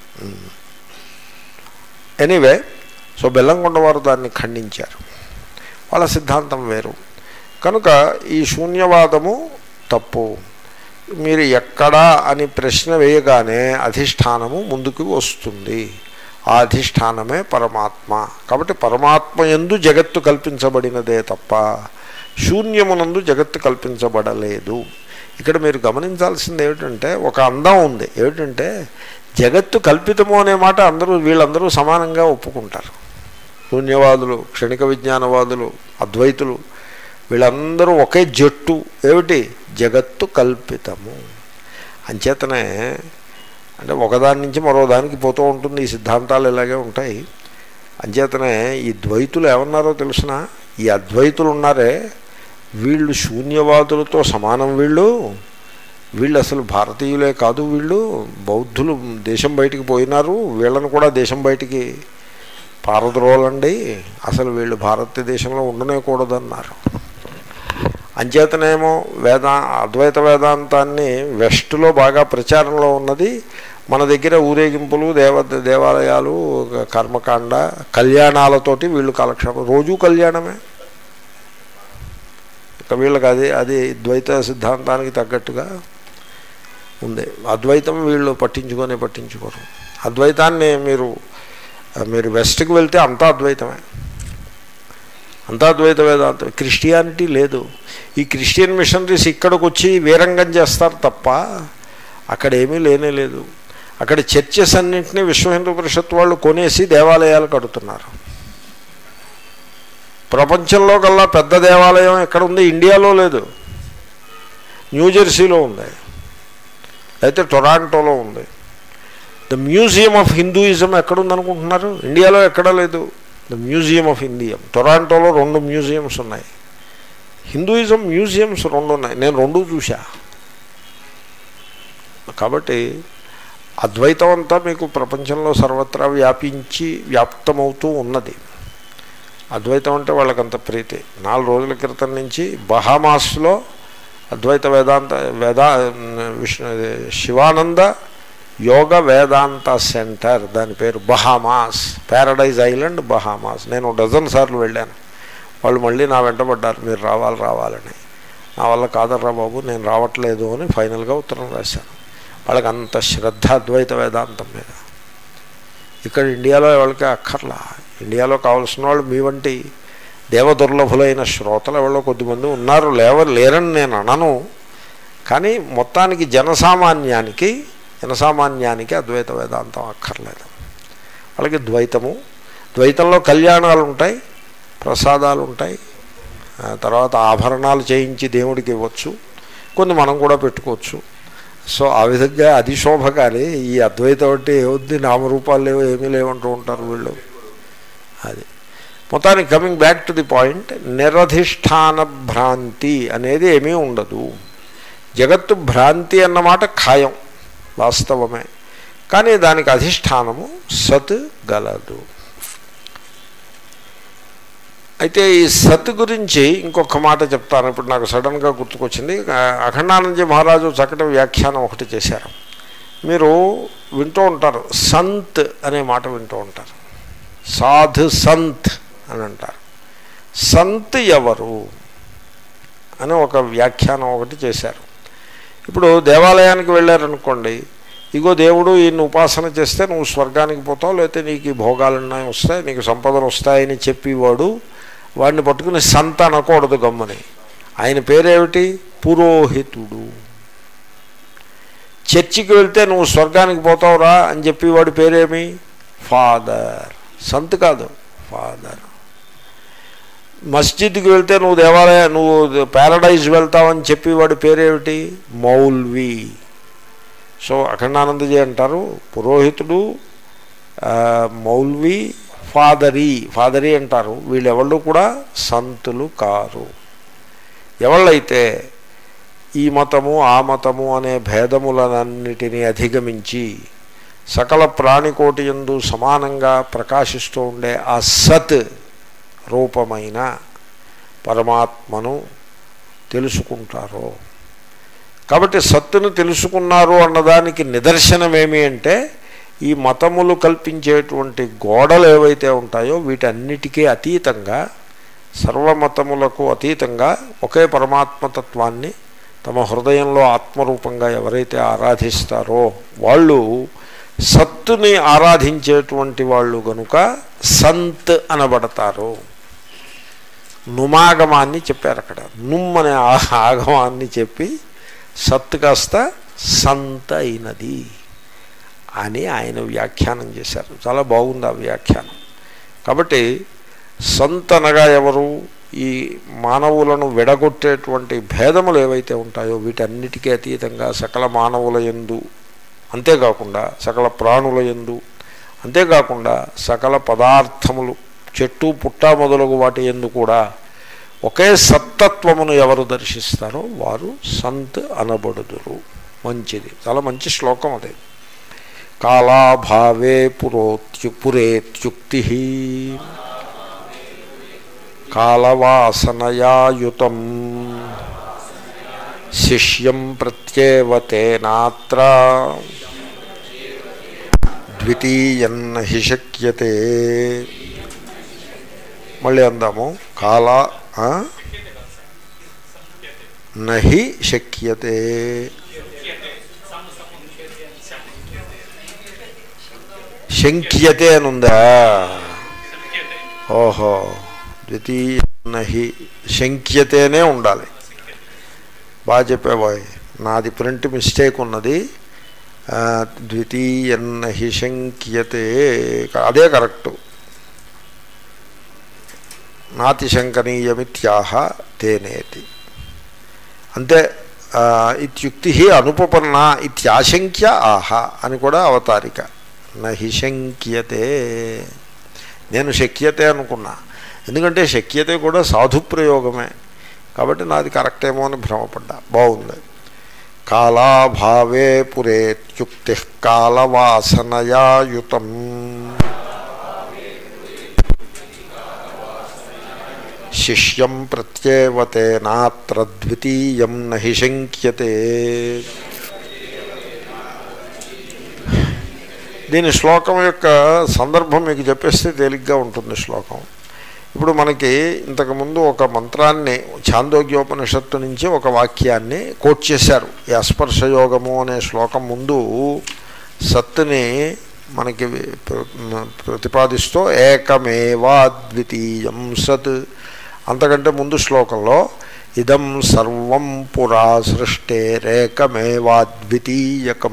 ఎనీవే సో బెల్లంకొండ వారు దాన్ని ఖండించారు వాళ్ళ సిద్ధాంతం వేరు కనుక ఈ శూన్యవాదము తప్పు మీరు ఎక్కడా అని ప్రశ్న వేయగానే అధిష్టానము ముందుకు వస్తుంది ఆ అధిష్టానమే పరమాత్మ కాబట్టి పరమాత్మ ఎందు జగత్తు కల్పించబడినదే తప్ప శూన్యమునందు జగత్తు కల్పించబడలేదు ఇక్కడ మీరు గమనించాల్సింది ఏమిటంటే ఒక అందం ఉంది ఏమిటంటే జగత్తు కల్పితము అనే మాట అందరూ వీళ్ళందరూ సమానంగా ఒప్పుకుంటారు శూన్యవాదులు క్షణిక విజ్ఞానవాదులు అద్వైతులు వీళ్ళందరూ ఒకే జట్టు ఏమిటి జగత్తు కల్పితము అంచేతనే అంటే ఒకదాని నుంచి మరో దానికి పోతూ ఉంటుంది ఈ సిద్ధాంతాలు ఇలాగే ఉంటాయి అంచేతనే ఈ ద్వైతులు ఏమన్నారో తెలిసిన ఈ అద్వైతులు ఉన్నారే వీళ్ళు శూన్యవాదులతో సమానం వీళ్ళు వీళ్ళు అసలు భారతీయులే కాదు వీళ్ళు బౌద్ధులు దేశం బయటికి పోయినారు వీళ్ళని కూడా దేశం బయటికి పారద్రోలండి అసలు వీళ్ళు భారతదేశంలో ఉండనేకూడదన్నారు అంచేతనేమో వేదా అద్వైత వేదాంతాన్ని వెస్ట్లో బాగా ప్రచారంలో ఉన్నది మన దగ్గర ఊరేగింపులు దేవ దేవాలయాలు కర్మకాండ కళ్యాణాలతోటి వీళ్ళు కాలక్షేపం రోజూ కళ్యాణమే ఇక వీళ్ళకి అది అది ద్వైత సిద్ధాంతానికి తగ్గట్టుగా ఉంది అద్వైతం వీళ్ళు పట్టించుకొని పట్టించుకోరు అద్వైతాన్ని మీరు మీరు వెస్ట్కి వెళ్తే అంతా అద్వైతమే అంతా అద్వైత వేదాంతం క్రిస్టియానిటీ లేదు ఈ క్రిస్టియన్ మిషనరీస్ ఇక్కడికి వచ్చి వీరంగం చేస్తారు తప్ప అక్కడ ఏమీ లేనే లేదు అక్కడ చర్చెస్ అన్నింటినీ విశ్వ హిందూ పరిషత్ వాళ్ళు కొనేసి దేవాలయాలు కడుతున్నారు ప్రపంచంలో కల్లా పెద్ద దేవాలయం ఎక్కడ ఉంది ఇండియాలో లేదు న్యూజెర్సీలో ఉంది అయితే టొరాంటోలో ఉంది ద మ్యూజియం ఆఫ్ హిందూయిజం ఎక్కడుందనుకుంటున్నారు ఇండియాలో ఎక్కడా లేదు ద మ్యూజియం ఆఫ్ ఇండియా టొరాంటోలో రెండు మ్యూజియంస్ ఉన్నాయి హిందూయిజం మ్యూజియంస్ రెండు ఉన్నాయి నేను రెండు చూసా కాబట్టి అద్వైతం అంతా మీకు ప్రపంచంలో సర్వత్రా వ్యాపించి వ్యాప్తమవుతూ ఉన్నది అద్వైతం అంటే వాళ్ళకంత ప్రీతి నాలుగు రోజుల క్రితం నుంచి బహామాస్లో అద్వైత వేదాంత వేదా విష్ణు శివానంద యోగ వేదాంత సెంటర్ దాని పేరు బహామాస్ ప్యారడైజ్ ఐలాండ్ బహామాస్ నేను డజన్ సార్లు వెళ్ళాను వాళ్ళు మళ్ళీ నా వెంటబడ్డారు మీరు రావాలి రావాలని నా వల్ల కాదర్రా బాబు నేను రావట్లేదు అని ఫైనల్గా ఉత్తరం రాశాను వాళ్ళకి అంత శ్రద్ధ అద్వైత వేదాంతం మీద ఇక్కడ ఇండియాలో వాళ్ళకి అక్కర్లా ఇండియాలో కావాల్సిన వాళ్ళు మీ వంటి దేవదుర్లభులైన శ్రోతలు ఎవరో కొద్దిమంది ఉన్నారు లేవ లేరని నేను అనను కానీ మొత్తానికి జనసామాన్యానికి జనసామాన్యానికి అద్వైత వేదాంతం అక్కర్లేదు వాళ్ళకి ద్వైతము ద్వైతంలో కళ్యాణాలు ఉంటాయి ప్రసాదాలు ఉంటాయి ఆ తర్వాత ఆభరణాలు చేయించి దేవుడికి ఇవ్వచ్చు కొన్ని మనం కూడా పెట్టుకోవచ్చు సో ఆ విధంగా అది శోభ కానీ ఈ అద్వైతం అంటే ఏముంది నామరూపాలు లేవు ఏమీ లేవంటూ ఉంటారు వీళ్ళు అది మొత్తానికి coming back to the point నిరధిష్టాన భ్రాంతి అనేది ఏమీ ఉండదు జగత్తు భ్రాంతి అన్నమాట ఖాయం వాస్తవమే కానీ దానికి అధిష్టానము సత్ గలదు అయితే ఈ సత్ గురించి ఇంకొక మాట చెప్తాను ఇప్పుడు నాకు సడన్గా గుర్తుకొచ్చింది అఖండానందజీ మహారాజు చక్కటి వ్యాఖ్యానం ఒకటి చేశారు మీరు వింటూ ఉంటారు సంత్ అనే మాట వింటూ ఉంటారు సాధు సంత్ అని అంటారు సంత్ ఎవరు అని ఒక వ్యాఖ్యానం ఒకటి చేశారు ఇప్పుడు దేవాలయానికి వెళ్ళారనుకోండి ఇగో దేవుడు ఈయన ఉపాసన చేస్తే నువ్వు స్వర్గానికి పోతావు లేకపోతే నీకు ఈ భోగాలన్నీ వస్తాయి నీకు సంపదలు వస్తాయని చెప్పేవాడు వాడిని పట్టుకుని సంత అనకూడదు గమ్మని ఆయన పేరేమిటి పురోహితుడు చర్చికి వెళ్తే నువ్వు స్వర్గానికి పోతావురా అని చెప్పి వాడి పేరేమి ఫాదర్ సంత్ కాదు ఫాదర్ మస్జిద్కి వెళ్తే నువ్వు దేవాలయ నువ్వు ప్యారడైజ్ వెళ్తావని చెప్పి వాడి పేరేమిటి మౌల్వి సో అఖండానందజీ అంటారు పురోహితుడు ఆ, మౌల్వి ఫాదరీ ఫాదరీ అంటారు వీళ్ళెవళ్ళు కూడా సంతులు కారు ఎవళ్ళైతే ఈ మతము ఆ మతము అనే భేదములనన్నిటినీ అధిగమించి సకల ప్రాణికోటి యందు సమానంగా ప్రకాశిస్తూ ఉండే ఆ సత్ రూపమైన పరమాత్మను తెలుసుకుంటారో కాబట్టి సత్తును తెలుసుకున్నారు అన్నదానికి నిదర్శనమేమి అంటే ఈ మతములు కల్పించేటువంటి గోడలు ఏవైతే ఉంటాయో వీటన్నిటికీ అతీతంగా సర్వమతములకు అతీతంగా ఒకే పరమాత్మతత్వాన్ని తమ హృదయంలో ఆత్మరూపంగా ఎవరైతే ఆరాధిస్తారో వాళ్ళు సత్తుని ఆరాధించేటువంటి వాళ్ళు గనుక సంత్ అనబడతారు నుమాగమాన్ని చెప్పారు అక్కడ నుమ్ అనే ఆ- ఆగమాన్ని చెప్పి సత్ కాస్త సంత అయినది అని ఆయన వ్యాఖ్యానం చేశారు చాలా బాగుంది ఆ వ్యాఖ్యానం కాబట్టి సంత్ అనగా ఎవరు ఈ మానవులను విడగొట్టేటువంటి భేదములు ఏవైతే ఉంటాయో వీటన్నిటికీ అతీతంగా సకల మానవుల యందు అంతేకాకుండా సకల ప్రాణుల యందు అంతేకాకుండా సకల పదార్థములు చెట్టు పుట్ట మొదలగు వాటి ఎందు కూడా ఒకే సత్తత్వమును ఎవరు దర్శిస్తారో వారు సంత్ అనబడుదురు మంచిది చాలా మంచి శ్లోకం అది కాలాభావే పురోత్యు పురేత్యుక్తి కాలవాసనయాయుతం శిష్యం ప్రత్యేవతేనాత్ర ద్వితీయన్న హి శక్యతే మళ్ళీ అందాము కాల ఆ? నహి శక్యతే శంక్యతే అనుందా ఓహో ద్వితీయ నహి శంక్యతేనే ఉండాలి బాగా చెప్పాబాయ్ నాది ప్రింట్ మిస్టేక్ ఉన్నది ఆ, ద్వితీయన్న హి శంక్యతే అదే కరెక్టు నాతిశంకనీయమిత్యాహ తేనేతి అంతే ఆ, ఇత్యుక్తి అనుపపన్న ఇత్యాశంక్య ఆహ అని కూడా అవతారిక నహి శంక్యతే నేను శక్యతే అనుకున్నా ఎందుకంటే శక్యతే కూడా సాధు ప్రయోగమే కాబట్టి నాది కరెక్ట్ ఏమో అని భ్రమపడ్డా బాగుంది కాలాభావే పురేత్యుక్తి కాలవాసనయాయుతం శిష్యం ప్రత్యేవతేనాత్ర ద్వితీయం నహి శంక్యతే దీని శ్లోకం యొక్క సందర్భం మీకు చెప్పేస్తే తేలిగ్గా ఉంటుంది శ్లోకం ఇప్పుడు మనకి ఇంతకుముందు ఒక మంత్రాన్ని ఛాందోగ్యోపనిషత్తు నుంచి ఒక వాక్యాన్ని కోట్ చేశారు ఈ అస్పర్శయోగము అనే శ్లోకం ముందు సత్తుని మనకి ప్ర- ప్రతిపాదిస్తూ ఏకమేవా ద్వితీయం సత్ అంతకంటే ముందు శ్లోకంలో ఇదం సర్వం పురా సృష్టేరేకమేవాద్వితీయకం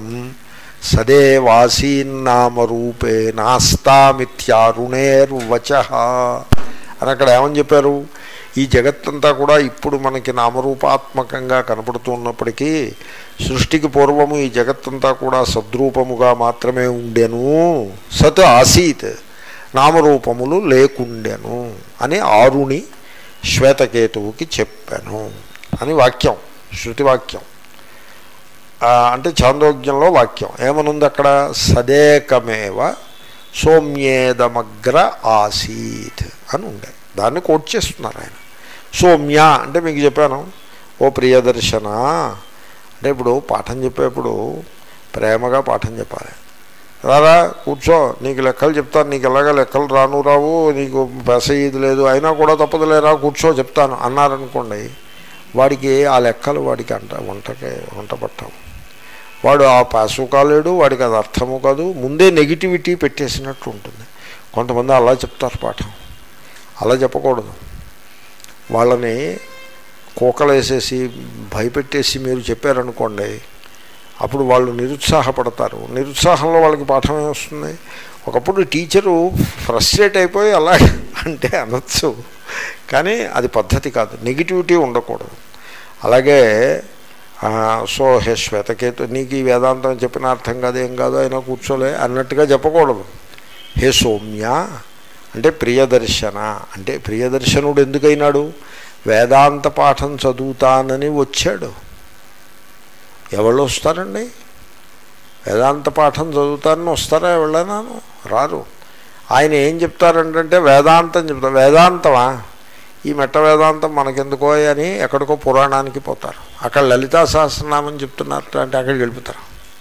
సదేవాసీన్నామరూపే నాస్తామిత్యారుణేర్వచ అని అక్కడ ఏమని చెప్పారు ఈ జగత్తంతా కూడా ఇప్పుడు మనకి నామరూపాత్మకంగా కనపడుతున్నప్పటికీ సృష్టికి పూర్వము ఈ జగత్తంతా కూడా సద్రూపముగా మాత్రమే ఉండెను సత్ ఆసీత్ నామరూపములు లేకుండెను అని ఆరుని శ్వేతకేతువుకి చెప్పాను అని వాక్యం శృతి వాక్యం ఆ, అంటే చాందోగ్యంలో వాక్యం ఏమనుంది అక్కడ సదేకమేవ సౌమ్యేదమగ్ర ఆసీత్ అని ఉండే దాన్ని కోట్ చేస్తున్నారు ఆయన సౌమ్య అంటే మీకు చెప్పాను ఓ ప్రియదర్శన అంటే ఇప్పుడు పాఠం చెప్పేప్పుడు ప్రేమగా పాఠం చెప్పాలి రారా కూర్చో నీకు లెక్కలు చెప్తాను నీకు ఎలాగా లెక్కలు రాను రావు నీకు పెస ఇది లేదు అయినా కూడా తప్పదులేరా కూర్చో చెప్తాను అన్నారనుకోండి వాడికి ఆ లెక్కలు వాడికి అంట వంటకి వంట పట్టాం వాడు ఆ పాసు కాలేడు వాడికి అది అర్థము కాదు ముందే నెగిటివిటీ పెట్టేసినట్టు ఉంటుంది కొంతమంది అలా చెప్తారు పాఠం అలా చెప్పకూడదు వాళ్ళని కోకలేసేసి భయపెట్టేసి మీరు చెప్పారనుకోండి అప్పుడు వాళ్ళు నిరుత్సాహపడతారు నిరుత్సాహంలో వాళ్ళకి పాఠం ఏమొస్తుంది ఒకప్పుడు టీచరు ఫ్రస్ట్రేట్ అయిపోయి అలా అంటే అనొచ్చు కానీ అది పద్ధతి కాదు నెగిటివిటీ ఉండకూడదు అలాగే ఆ, సో హే శ్వేతకేతు నీకు ఈ వేదాంతం చెప్పిన అర్థం కాదు ఏం కాదు అయినా కూర్చోలే అన్నట్టుగా చెప్పకూడదు హే సౌమ్య అంటే ప్రియదర్శన అంటే ప్రియదర్శనుడు ఎందుకైనాడు వేదాంత పాఠం చదువుతానని వచ్చాడు ఎవళ్ళు వస్తారండి వేదాంత పాఠం చదువుతానని వస్తారా ఎవళ్ళైనాను రారు ఆయన ఏం చెప్తారంటే వేదాంతం చెప్తారు వేదాంతమా ఈ మెట్ట వేదాంతం మనకెందుకో అని ఎక్కడికో పురాణానికి పోతారు అక్కడ లలితా సహస్రనామం చెప్తున్నారు అంటే అక్కడికి వెళ్ళిపోతారు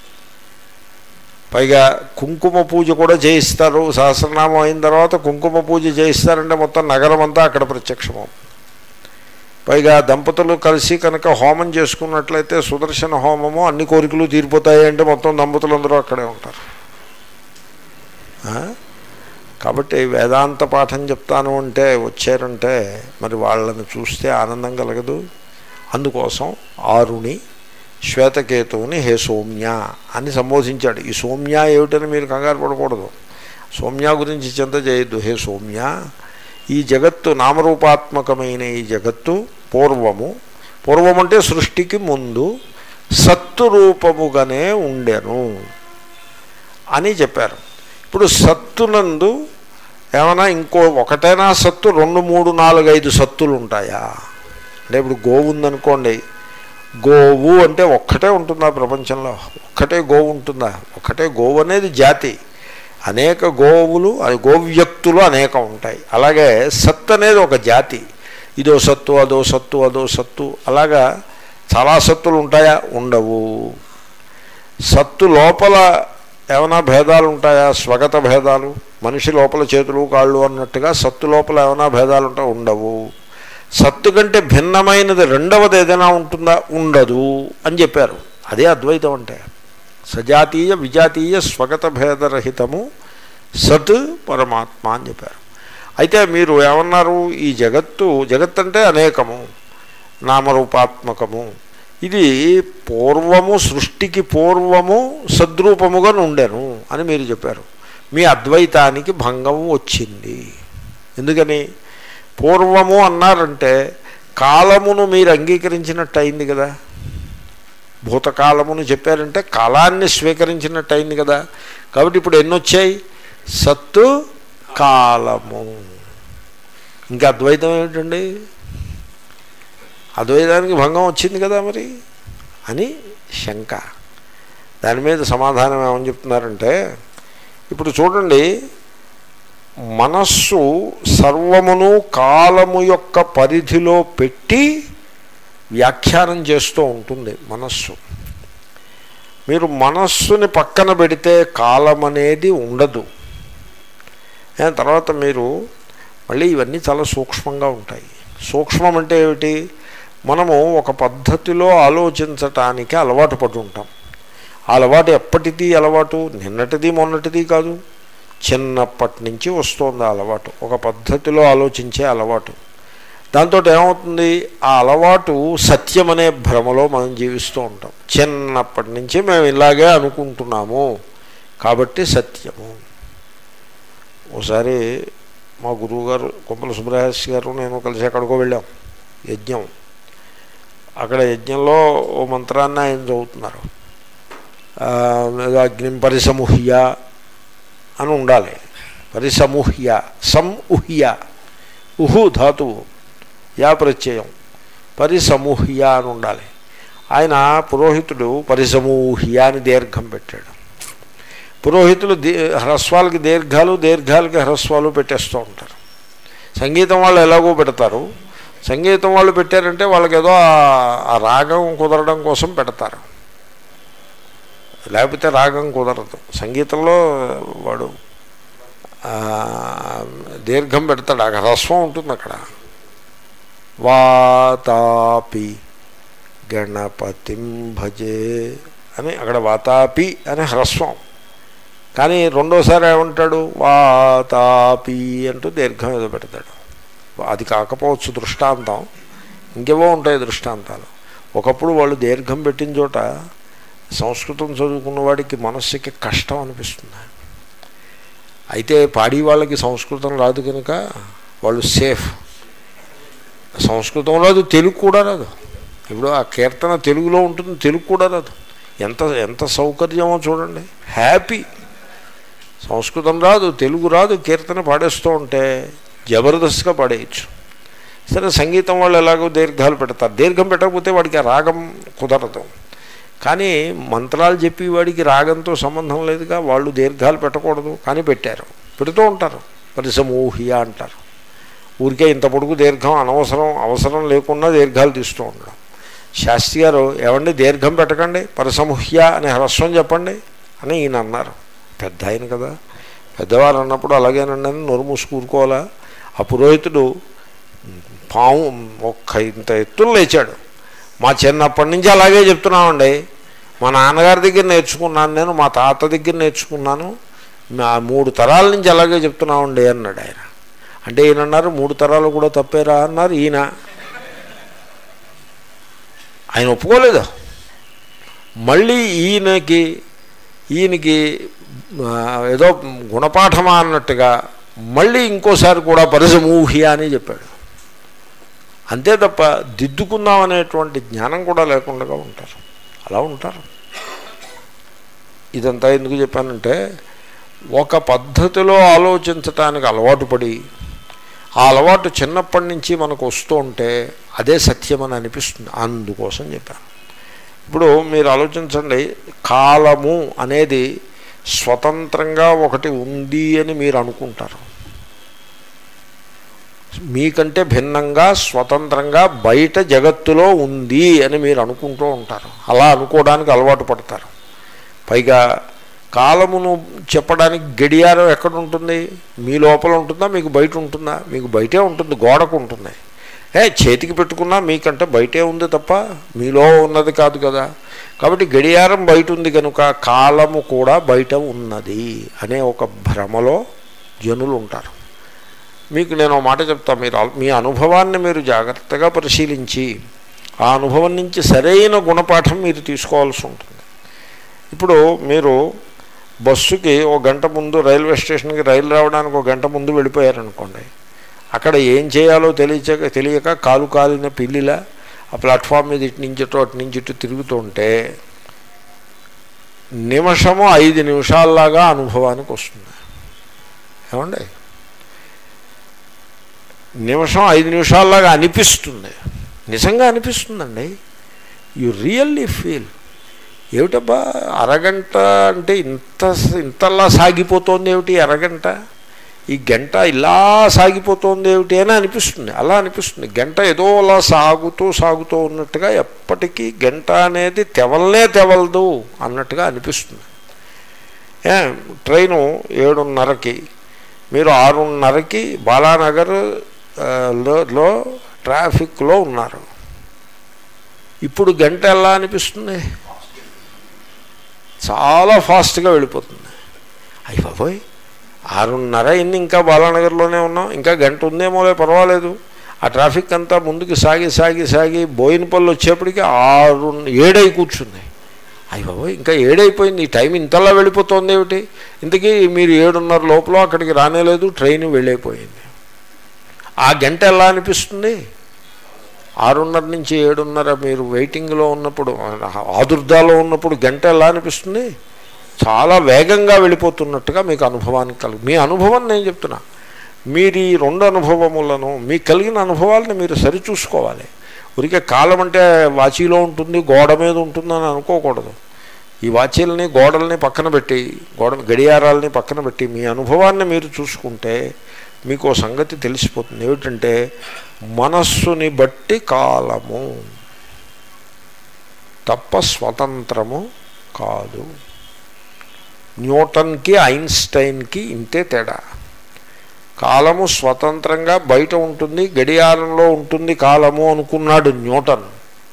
పైగా కుంకుమ పూజ కూడా చేయిస్తారు సహస్రనామం అయిన తర్వాత కుంకుమ పూజ చేయిస్తారంటే మొత్తం నగరం అంతా అక్కడ ప్రత్యక్షమవుతుంది పైగా దంపతులు కలిసి కనుక హోమం చేసుకున్నట్లయితే సుదర్శన హోమము అన్ని కోరికలు తీరిపోతాయి అంటే మొత్తం దంపతులందరూ అక్కడే ఉంటారు ఆ? కాబట్టి వేదాంత పాఠం చెప్తాను అంటే వచ్చారంటే మరి వాళ్ళని చూస్తే ఆనందం కలగదు అందుకోసం ఆరుని శ్వేతకేతువుని హే సౌమ్య అని సంబోధించాడు ఈ సౌమ్య ఏమిటని మీరు కంగారు పడకూడదు సౌమ్య గురించి చింత చేయొద్దు హే సౌమ్య ఈ జగత్తు నామరూపాత్మకమైన ఈ జగత్తు పూర్వము పూర్వం అంటే సృష్టికి ముందు సత్తు రూపముగానే ఉండెను అని చెప్పారు ఇప్పుడు సత్తునందు ఏమైనా ఇంకో ఒకటైనా సత్తు రెండు మూడు నాలుగు ఐదు సత్తులు ఉంటాయా అంటే ఇప్పుడు గోవు ఉందనుకోండి గోవు అంటే ఒక్కటే ఉంటుందా ప్రపంచంలో ఒక్కటే గోవు ఉంటుందా ఒక్కటే గోవు అనేది జాతి అనేక గోవులు అది గోవ్యక్తులు అనేకం ఉంటాయి అలాగే సత్ అనేది ఒక జాతి ఇదో సత్తు అదో సత్తు అదో సత్తు అలాగా చాలా సత్తులు ఉంటాయా ఉండవు సత్తు లోపల ఏమైనా భేదాలు ఉంటాయా స్వగత భేదాలు మనిషి లోపల చేతులు కాళ్ళు అన్నట్టుగా సత్తు లోపల ఏమైనా భేదాలు ఉంటాయా ఉండవు సత్తు కంటే భిన్నమైనది రెండవది ఏదైనా ఉంటుందా ఉండదు అని చెప్పారు అదే అద్వైతం అంటే సజాతీయ విజాతీయ స్వగత భేదరహితము సత్ పరమాత్మ అని చెప్పారు అయితే మీరు ఏమన్నారు ఈ జగత్తు జగత్ అంటే అనేకము నామరూపాత్మకము ఇది పూర్వము సృష్టికి పూర్వము సద్రూపముగా ఉండెను అని మీరు చెప్పారు మీ అద్వైతానికి భంగం వచ్చింది ఎందుకని పూర్వము అన్నారంటే కాలమును మీరు అంగీకరించినట్టు అయింది కదా భూతకాలమును చెప్పారంటే కాలాన్ని స్వీకరించినట్టు అయింది కదా కాబట్టి ఇప్పుడు ఎన్ని వచ్చాయి సత్తు కాలము ఇంకా అద్వైతం ఏమిటండి అద్వైతానికి భంగం వచ్చింది కదా మరి అని శంక దాని మీద సమాధానం ఏమని చెప్తున్నారంటే ఇప్పుడు చూడండి మనస్సు సర్వమును కాలము యొక్క పరిధిలో పెట్టి వ్యాఖ్యానం చేస్తూ ఉంటుంది మనస్సు మీరు మనస్సుని పక్కన పెడితే కాలం అనేది ఉండదు ఏ, తర్వాత మీరు మళ్ళీ ఇవన్నీ చాలా సూక్ష్మంగా ఉంటాయి సూక్ష్మం అంటే ఏమిటి మనము ఒక పద్ధతిలో ఆలోచించటానికి అలవాటు పడి ఉంటాం ఆ అలవాటు ఎప్పటిది అలవాటు నిన్నటిది మొన్నటిది కాదు చిన్నప్పటి నుంచి వస్తుంది ఆ అలవాటు ఒక పద్ధతిలో ఆలోచించే అలవాటు దాంతో ఏమవుతుంది ఆ అలవాటు సత్యం అనే భ్రమలో మనం జీవిస్తూ ఉంటాం చిన్నప్పటి నుంచి మేము ఇలాగే అనుకుంటున్నాము కాబట్టి సత్యము ఒకసారి మా గురువుగారు కొమ్మల సుబ్రహ్మణ్య గారు నేను కలిసి ఎక్కడికో వెళ్ళాం యజ్ఞం అక్కడ యజ్ఞంలో ఓ మంత్రాన్ని ఆయన చదువుతున్నారు ఆ, ఏదో అగ్నిం పరిసముహ్య అని ఉండాలి పరిసముహ్య సం ఉహ్య ఉహు ధాతువు యా ప్రత్యయం పరిసమూహ్య అని ఉండాలి ఆయన పురోహితుడు పరిసమూహ్య అని దీర్ఘం పెట్టాడు పురోహితులు దీ హ్రస్వాలకి దీర్ఘాలు దీర్ఘాలకి హ్రస్వాలు పెట్టేస్తూ ఉంటారు సంగీతం వాళ్ళు ఎలాగో పెడతారు సంగీతం వాళ్ళు పెట్టారంటే వాళ్ళకి ఏదో ఆ- ఆ రాగం కుదరడం కోసం పెడతారు లేకపోతే రాగం కుదరదు సంగీతంలో వాడు ఆ, దీర్ఘం పెడతాడు అక్కడ హ్రస్వం ఉంటుంది అక్కడ వాతాపి గణపతిం భజే అని అక్కడ వాతాపి అని హ్రస్వం కానీ రెండోసారి ఏమంటాడు వాతాపి అంటూ దీర్ఘం ఏదో పెడతాడు అది కాకపోవచ్చు దృష్టాంతం ఇంకేవో ఉంటాయి దృష్టాంతాలు ఒకప్పుడు వాళ్ళు దీర్ఘం పెట్టిన చోట సంస్కృతం చదువుకున్న వాడికి మనస్సుకి కష్టం అనిపిస్తుంది అయితే పాడి వాళ్ళకి సంస్కృతం రాదు కనుక వాళ్ళు సేఫ్ సంస్కృతం రాదు తెలుగు కూడా రాదు ఇప్పుడు ఆ కీర్తన తెలుగులో ఉంటుంది తెలుగు కూడా రాదు ఎంత ఎంత సౌకర్యమో చూడండి హ్యాపీ సంస్కృతం రాదు తెలుగు రాదు కీర్తన పాడేస్తూ ఉంటే జబర్దస్త్గా పాడేయచ్చు సరే సంగీతం వాళ్ళు ఎలాగో దీర్ఘాలు పెడతారు దీర్ఘం పెట్టకపోతే వాడికి ఆ రాగం కుదరదు కానీ మంత్రాలు చెప్పి వాడికి రాగంతో సంబంధం లేదుగా వాళ్ళు దీర్ఘాలు పెట్టకూడదు కానీ పెట్టారు పెడుతూ ఉంటారు పరిసమూహియ అంటారు ఊరికే ఇంత పొడుగు దీర్ఘం అనవసరం అవసరం లేకుండా దీర్ఘాలు తీస్తూ ఉండడం శాస్త్రి గారు ఏమండి దీర్ఘం పెట్టకండి పరిసముహ్య అనే హ్రస్వం చెప్పండి అని ఈయన అన్నారు పెద్ద ఆయన కదా పెద్దవారు అన్నప్పుడు అలాగేనండి అని నోరు మూసుకూరుకోవాలా ఆ పురోహితుడు పాము ఒక్క ఇంత ఎత్తులు లేచాడు మా చిన్నప్పటి నుంచి అలాగే చెప్తున్నామండి మా నాన్నగారి దగ్గర నేర్చుకున్నాను నేను మా తాత దగ్గర నేర్చుకున్నాను మా మూడు తరాల నుంచి అలాగే చెప్తున్నామండి అన్నాడు ఆయన అంటే ఈయన అన్నారు మూడు తరాలు కూడా తప్పేరా అన్నారు ఈయన ఆయన ఒప్పుకోలేదు మళ్ళీ ఈయనకి ఈయనకి ఆ, ఏదో గుణపాఠమా అన్నట్టుగా మళ్ళీ ఇంకోసారి కూడా పరిసమూహ్య అని చెప్పాడు అంతే తప్ప దిద్దుకుందాం అనేటువంటి జ్ఞానం కూడా లేకుండా ఉంటారు అలా ఉంటారు ఇదంతా ఎందుకు చెప్పానంటే ఒక పద్ధతిలో ఆలోచించటానికి అలవాటు పడి ఆ అలవాటు చిన్నప్పటి నుంచి మనకు వస్తూ ఉంటే అదే సత్యమని అనిపిస్తుంది అందుకోసం చెప్పాను ఇప్పుడు మీరు ఆలోచించండి కాలము అనేది స్వతంత్రంగా ఒకటి ఉంది అని మీరు అనుకుంటారు మీకంటే భిన్నంగా స్వతంత్రంగా బయట జగత్తులో ఉంది అని మీరు అనుకుంటూ ఉంటారు అలా అనుకోవడానికి అలవాటు పడతారు పైగా కాలమును చెప్పడానికి గడియారం ఎక్కడ ఉంటుంది మీ లోపల ఉంటుందా మీకు బయట ఉంటుందా మీకు బయటే ఉంటుంది గోడకు ఉంటుంది ఏ చేతికి పెట్టుకున్నా మీకంటే బయటే ఉంది తప్ప మీలో ఉన్నది కాదు కదా కాబట్టి గడియారం బయట ఉంది కనుక కాలము కూడా బయట ఉన్నది అనే ఒక భ్రమలో జనులు ఉంటారు మీకు నేను ఒక మాట చెప్తా మీరు ఆల్- మీ అనుభవాన్ని మీరు జాగ్రత్తగా పరిశీలించి ఆ అనుభవం నుంచి సరైన గుణపాఠం మీరు తీసుకోవాల్సి ఉంటుంది ఇప్పుడు మీరు బస్సుకి ఒక గంట ముందు రైల్వే స్టేషన్కి రైలు రావడానికి ఒక గంట ముందు వెళ్ళిపోయారనుకోండి అక్కడ ఏం చేయాలో తెలియక తెలియక కాలు కాలిన పిల్లిలా ఆ ప్లాట్ఫామ్ మీద ఇటు నుంచి ఇటు అటు నుంచి ఇటు తిరుగుతుంటే నిమిషము ఐదు నిమిషాల్లాగా అనుభవానికి వస్తుంది ఏమండి నిమిషం ఐదు నిమిషాల్లాగా అనిపిస్తుంది నిజంగా అనిపిస్తుందండి యు రియల్లీ ఫీల్ ఏమిటబ్బా అరగంట అంటే ఇంత ఇంతలా సాగిపోతోంది ఏమిటి అరగంట ఈ గంట ఇలా సాగిపోతోంది ఏమిటి అని అనిపిస్తుంది అలా అనిపిస్తుంది గంట ఏదో అలా సాగుతూ సాగుతూ ఉన్నట్టుగా ఎప్పటికీ గంట అనేది తెవలనే తెవలదు అన్నట్టుగా అనిపిస్తుంది ఏ, ట్రైను ఏడున్నరకి మీరు ఆరున్నరకి బాలానగర్ ఆ, లో- లో ట్రాఫిక్లో ఉన్నారు ఇప్పుడు గంట ఎలా అనిపిస్తుంది చాలా ఫాస్ట్గా వెళ్ళిపోతుంది అయ్యి బాబోయ్ ఆరున్నర ఎన్ని ఇంకా బాలానగర్లోనే ఉన్నాం ఇంకా గంట ఉందేమోలే పర్వాలేదు ఆ ట్రాఫిక్ అంతా ముందుకు సాగి సాగి సాగి బోయినపల్లి వచ్చేప్పటికి ఆరు ఏడై కూర్చుంది అయ్యి బాబోయ్ ఇంకా ఏడైపోయింది ఈ టైం ఇంతలా వెళ్ళిపోతుంది ఏమిటి ఇంతకీ మీరు ఏడున్నర లోపల అక్కడికి రానేలేదు ట్రైన్ వెళ్ళైపోయింది ఆ గంట ఎలా అనిపిస్తుంది ఆరున్నర నుంచి ఏడున్నర మీరు వెయిటింగ్లో ఉన్నప్పుడు ఆదుర్దాలో ఉన్నప్పుడు గంట ఎలా అనిపిస్తుంది చాలా వేగంగా వెళ్ళిపోతున్నట్టుగా మీకు అనుభవానికి కలుగు మీ అనుభవం నేను చెప్తున్నా మీరు ఈ రెండు అనుభవములను మీకు కలిగిన అనుభవాలను మీరు సరిచూసుకోవాలి ఊరికే కాలం అంటే వాచీలో ఉంటుంది గోడ మీద ఉంటుందని అనుకోకూడదు ఈ వాచీలని గోడల్ని పక్కన పెట్టి గోడ గడియారాలని పక్కన పెట్టి మీ అనుభవాన్ని మీరు చూసుకుంటే మీకు ఓ సంగతి తెలిసిపోతుంది ఏమిటంటే మనస్సుని బట్టి కాలము తప్ప స్వతంత్రము కాదు న్యూటన్కి ఐన్స్టైన్కి ఇంతే తేడా కాలము స్వతంత్రంగా బయట ఉంటుంది గడియారంలో ఉంటుంది కాలము అనుకున్నాడు న్యూటన్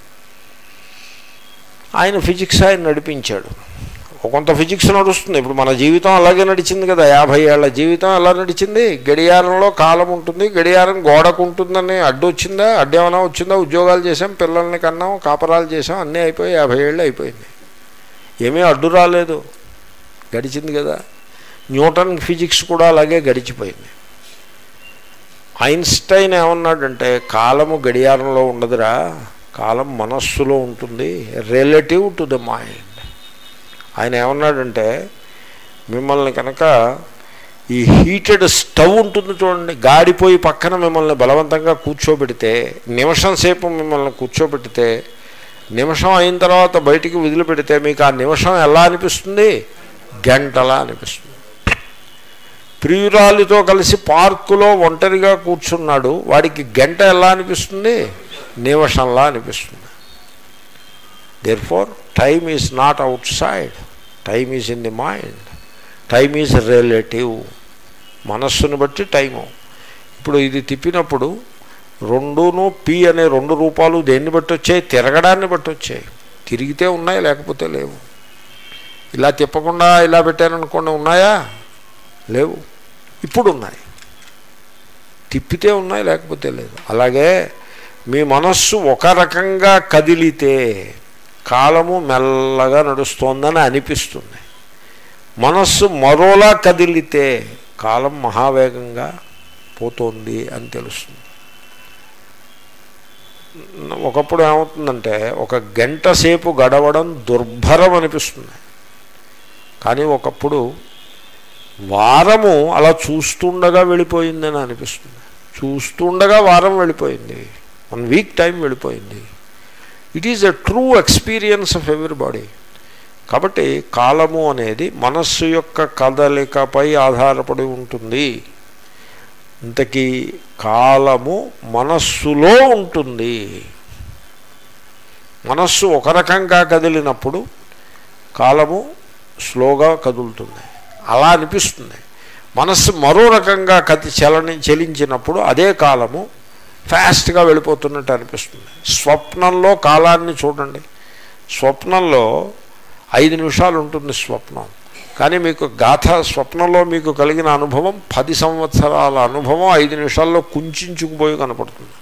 ఆయన ఫిజిక్స్ ఆయన నడిపించాడు కొంత ఫిజిక్స్ నడుస్తుంది ఇప్పుడు మన జీవితం అలాగే నడిచింది కదా యాభై ఏళ్ల జీవితం ఎలా నడిచింది గడియారంలో కాలం ఉంటుంది గడియారం గోడకు ఉంటుందని అడ్డు వచ్చిందా అడ్డు ఏమైనా వచ్చిందా ఉద్యోగాలు చేసాం పిల్లల్ని కన్నాం కాపరాలు చేసాం అన్నీ అయిపోయి యాభై ఏళ్ళు అయిపోయింది ఏమీ అడ్డు రాలేదు గడిచింది కదా న్యూటన్ ఫిజిక్స్ కూడా అలాగే గడిచిపోయింది ఐన్స్టైన్ ఏమన్నాడంటే కాలము గడియారంలో ఉండదురా కాలం మనస్సులో ఉంటుంది రిలేటివ్ టు ద మైండ్ ఆయన ఏమన్నాడంటే మిమ్మల్ని కనుక ఈ హీటెడ్ స్టవ్ ఉంటుంది చూడండి గాడిపోయి పక్కన మిమ్మల్ని బలవంతంగా కూర్చోబెడితే నిమిషం సేపు మిమ్మల్ని కూర్చోబెడితే నిమిషం అయిన తర్వాత బయటికి వదిలిపెడితే మీకు ఆ నిమిషం ఎలా అనిపిస్తుంది గంటలా అనిపిస్తుంది ప్రియురాలితో కలిసి పార్కులో ఒంటరిగా కూర్చున్నాడు వాడికి గంట ఎలా అనిపిస్తుంది నిమిషంలా అనిపిస్తుంది there for time is not outside time is in the mind time is relative మనస్సును బట్టి టైము ఇప్పుడు ఇది తిప్పినప్పుడు రెండును పి అనే రెండు రూపాలు దేన్ని బట్టి వచ్చాయి తిరగడాన్ని బట్టి వచ్చాయి తిరిగితే ఉన్నాయి లేకపోతే లేవు ఇలా తిప్పకుండా ఇలా పెట్టారనుకోండి ఉన్నాయా లేవు ఇప్పుడు ఉన్నాయి తిప్పితే ఉన్నాయి లేకపోతే లేదు అలాగే మీ మనస్సు ఒక రకంగా కదిలితే కాలము మెల్లగా నడుస్తోందని అనిపిస్తుంది మనస్సు మరోలా కదిలితే కాలం మహావేగంగా పోతోంది అని తెలుస్తుంది ఒకప్పుడు ఏమవుతుందంటే ఒక గంట సేపు గడవడం దుర్భరం అనిపిస్తుంది కానీ ఒకప్పుడు వారము అలా చూస్తుండగా వెళ్ళిపోయిందని అనిపిస్తుంది చూస్తుండగా వారం వెళ్ళిపోయింది వన్ వీక్ టైం వెళ్ళిపోయింది it is a true experience of everybody కాబట్టి కాలము అనేది మనస్సు యొక్క కదలికపై ఆధారపడి ఉంటుంది ఇంతకీ కాలము మనస్సులో ఉంటుంది మనస్సు ఒక రకంగా కదిలినప్పుడు కాలము స్లోగా కదులుతుంది అలా అనిపిస్తుంది మనస్సు మరో రకంగా కది చలని చలించినప్పుడు అదే కాలము ఫాస్ట్గా వెళ్ళిపోతున్నట్టు అనిపిస్తుంది స్వప్నంలో కాలాన్ని చూడండి స్వప్నంలో ఐదు నిమిషాలు ఉంటుంది స్వప్నం కానీ మీకు గాథ స్వప్నంలో మీకు కలిగిన అనుభవం పది సంవత్సరాల అనుభవం ఐదు నిమిషాల్లో కుంచుకుపోయి కనపడుతుంది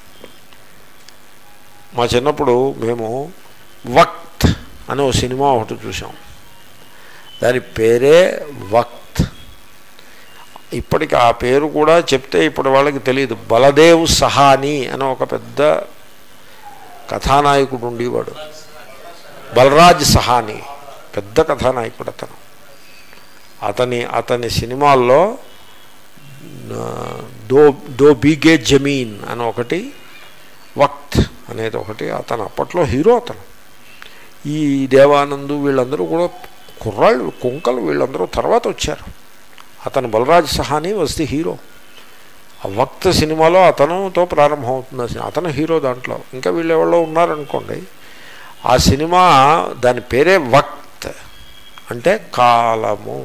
మా చిన్నప్పుడు మేము వక్త్ అనే ఒక సినిమా ఒకటి చూసాం దాని పేరే వక్త్ ఇప్పటికి ఆ పేరు కూడా చెప్తే ఇప్పటి వాళ్ళకి తెలియదు బలదేవ్ సహాని అని ఒక పెద్ద కథానాయకుడు ఉండేవాడు బలరాజ్ సహాని పెద్ద కథానాయకుడు అతను అతని అతని సినిమాల్లో దో దో బీగే జమీన్ అని ఒకటి వక్త్ అనేది ఒకటి అతను అప్పట్లో హీరో అతను ఈ దేవానందు వీళ్ళందరూ కూడా కుర్రాళ్ళు కుంకలు వీళ్ళందరూ తర్వాత వచ్చారు అతను Balraj Sahni was the hero ఆ వక్త సినిమాలో అతనుతో ప్రారంభమవుతుంది అతను హీరో దాంట్లో ఇంకా వీళ్ళు ఎవరో ఉన్నారనుకోండి ఆ సినిమా దాని పేరే వక్త్ అంటే కాలము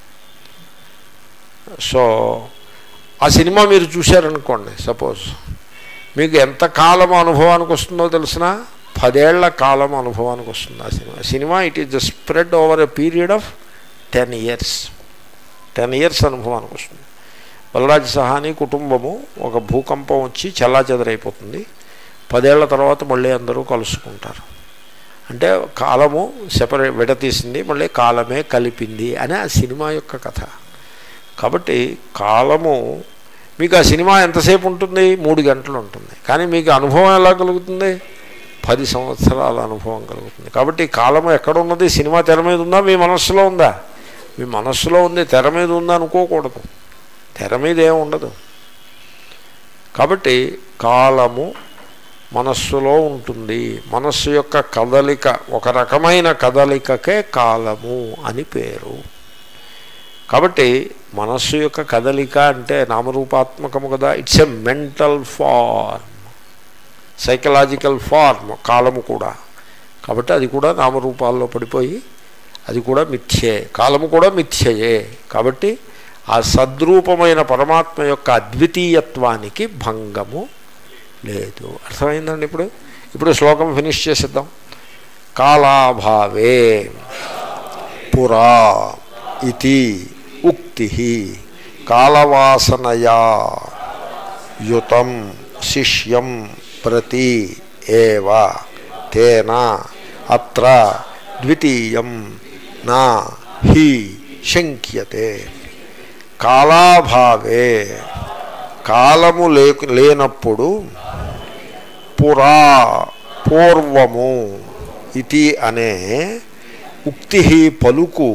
సో ఆ సినిమా మీరు చూశారనుకోండి సపోజ్ మీకు ఎంత కాలం అనుభవానికి వస్తుందో తెలిసిన పదేళ్ల కాలం అనుభవానికి వస్తుంది ఆ సినిమా సినిమా it is the spread over a period of ten years ten years అనుభవానికి వస్తుంది బలరాజ సహాని కుటుంబము ఒక భూకంపం వచ్చి చెల్లాచెదరైపోతుంది పదేళ్ల తర్వాత మళ్ళీ అందరూ కలుసుకుంటారు అంటే కాలము సెపరేట్ విడతీసింది మళ్ళీ కాలమే కలిపింది అని ఆ సినిమా యొక్క కథ కాబట్టి కాలము మీకు ఆ సినిమా ఎంతసేపు ఉంటుంది మూడు గంటలు ఉంటుంది కానీ మీకు అనుభవం ఎలా కలుగుతుంది పది సంవత్సరాల అనుభవం కలుగుతుంది కాబట్టి కాలము ఎక్కడ ఉన్నది సినిమా తెర మీద ఉందా మీ మనస్సులో ఉందా మీ మనస్సులో ఉంది తెర మీద ఉందా అనుకోకూడదు తెర మీద ఏమి ఉండదు కాబట్టి కాలము మనస్సులో ఉంటుంది మనస్సు యొక్క కదలిక ఒక రకమైన కదలికకే కాలము అని పేరు కాబట్టి మనస్సు యొక్క కదలిక అంటే నామరూపాత్మకము కదా it's a mental form psychological form కాలము కూడా కాబట్టి అది కూడా నామరూపాల్లో పడిపోయి అది కూడా మిథ్యే కాలము కూడా మిథ్యయే కాబట్టి ఆ సద్రూపమైన పరమాత్మ యొక్క అద్వితీయత్వానికి భంగము లేదు అర్థమైందండి ఇప్పుడు ఇప్పుడు శ్లోకం ఫినిష్ చేసేద్దాం కాలాభావే పురా ఇది ఉక్తి కాలవాసనయా యుతం శిష్యం ప్రతి ఏవ తేన అత్ర ద్వితీయం నా హి శంక్యతే కాలాభావే కాలము లే లేనప్పుడు పురా పూర్వము ఇది అనే ఉక్తి పలుకు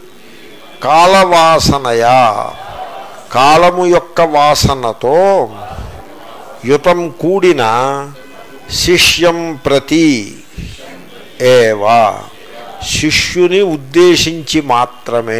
కాలవాసనయా కాలము యొక్క వాసనతో యుతం కూడిన శిష్యం ప్రతి ఏవా శిష్యుని ఉద్దేశించి మాత్రమే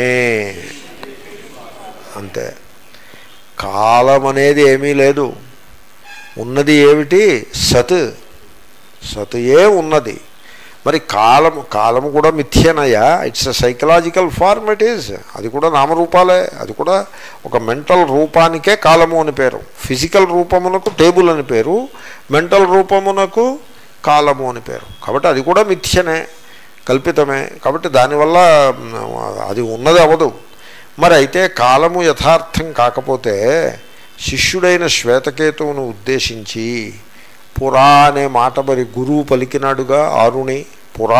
అంతే కాలం అనేది ఏమీ లేదు ఉన్నది ఏమిటి సత్ సత్ ఏ ఉన్నది మరి కాలము కాలము కూడా మిథ్యనయా it's a psychological form it is అది కూడా నామరూపాలే అది కూడా ఒక మెంటల్ రూపానికే కాలము అని పేరు ఫిజికల్ రూపమునకు టేబుల్ అని పేరు మెంటల్ రూపమునకు కాలము అని పేరు కాబట్టి అది కూడా మిథ్యనే కల్పితమే కాబట్టి దానివల్ల అది ఉన్నది అవదు మరి అయితే కాలము యథార్థం కాకపోతే శిష్యుడైన శ్వేతకేతువును ఉద్దేశించి పురా అనే మాట మరి గురువు పలికినాడుగా ఆరుణి పురా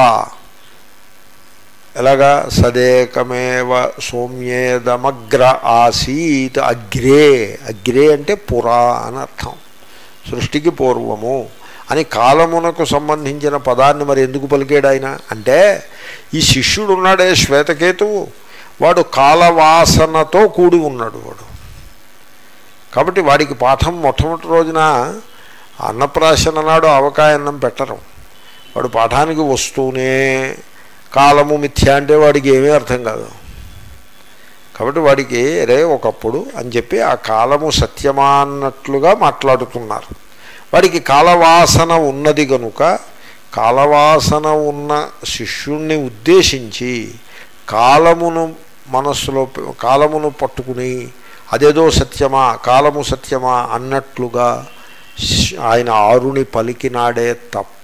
ఎలాగా సదేకమేవ సౌమ్యేదమగ్ర ఆసీత్ అగ్రే అగ్రే అంటే పురా అని అర్థం సృష్టికి పూర్వము అని కాలమునకు సంబంధించిన పదాన్ని మరి ఎందుకు పలికాడు ఆయన అంటే ఈ శిష్యుడు ఉన్నాడే శ్వేతకేతువు వాడు కాలవాసనతో కూడి ఉన్నాడు వాడు కాబట్టి వాడికి పాఠం మొట్టమొదటి రోజున అన్నప్రాశన నాడు అవకాయన్నం పెట్టరు వాడు పాఠానికి వస్తూనే కాలము మిథ్య అంటే వాడికి ఏమీ అర్థం కాదు కాబట్టి వాడికి రే ఒకప్పుడు అని చెప్పి ఆ కాలము సత్యమా అన్నట్లుగా మాట్లాడుతున్నారు వాడికి కాలవాసన ఉన్నది కనుక కాలవాసన ఉన్న శిష్యుణ్ణి ఉద్దేశించి కాలమును మనస్సులో కాలమును పట్టుకుని అదేదో సత్యమా కాలము సత్యమా అన్నట్లుగా ఆయన ఆరుని పలికినాడే తప్ప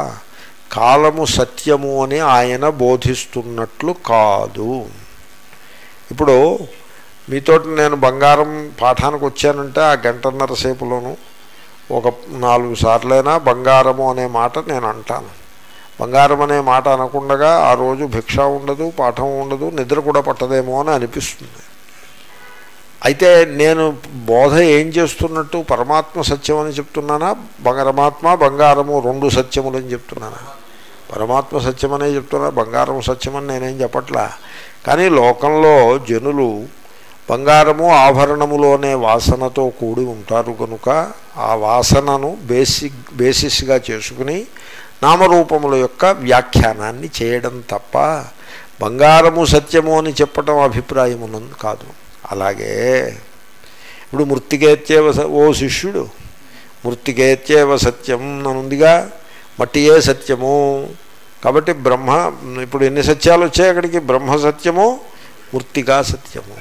కాలము సత్యము అని ఆయన బోధిస్తున్నట్లు కాదు ఇప్పుడు మీతో నేను బంగారం పాఠానికి వచ్చానంటే ఆ గంటన్నర సేపులోను ఒక నాలుగు సార్లైనా బంగారము అనే మాట నేను అంటాను బంగారం అనే మాట అనకుండగా ఆ రోజు భిక్ష ఉండదు పాఠం ఉండదు నిద్ర కూడా పట్టదేమో అని అనిపిస్తుంది అయితే నేను బోధ ఏం చేస్తున్నట్టు పరమాత్మ సత్యం అని చెప్తున్నానా పరమాత్మ బంగారము రెండు సత్యములు అని చెప్తున్నానా పరమాత్మ సత్యం అనే చెప్తున్నా బంగారం సత్యం అని నేనేం చెప్పట్లా కానీ లోకంలో జనులు బంగారము ఆభరణములోనే వాసనతో కూడి ఉంటారు కనుక ఆ వాసనను బేసిక్ బేసిస్గా చేసుకుని నామరూపముల యొక్క వ్యాఖ్యానాన్ని చేయడం తప్ప బంగారము సత్యము అని చెప్పటం అభిప్రాయం ఉన్నది కాదు అలాగే ఇప్పుడు మృతికేత్యేవ ఓ శిష్యుడు మృతికేత్యేవ సత్యం అనుందిగా మట్టియే సత్యము కాబట్టి బ్రహ్మ ఇప్పుడు ఎన్ని సత్యాలు వచ్చాయి అక్కడికి బ్రహ్మ సత్యము మృతికా సత్యము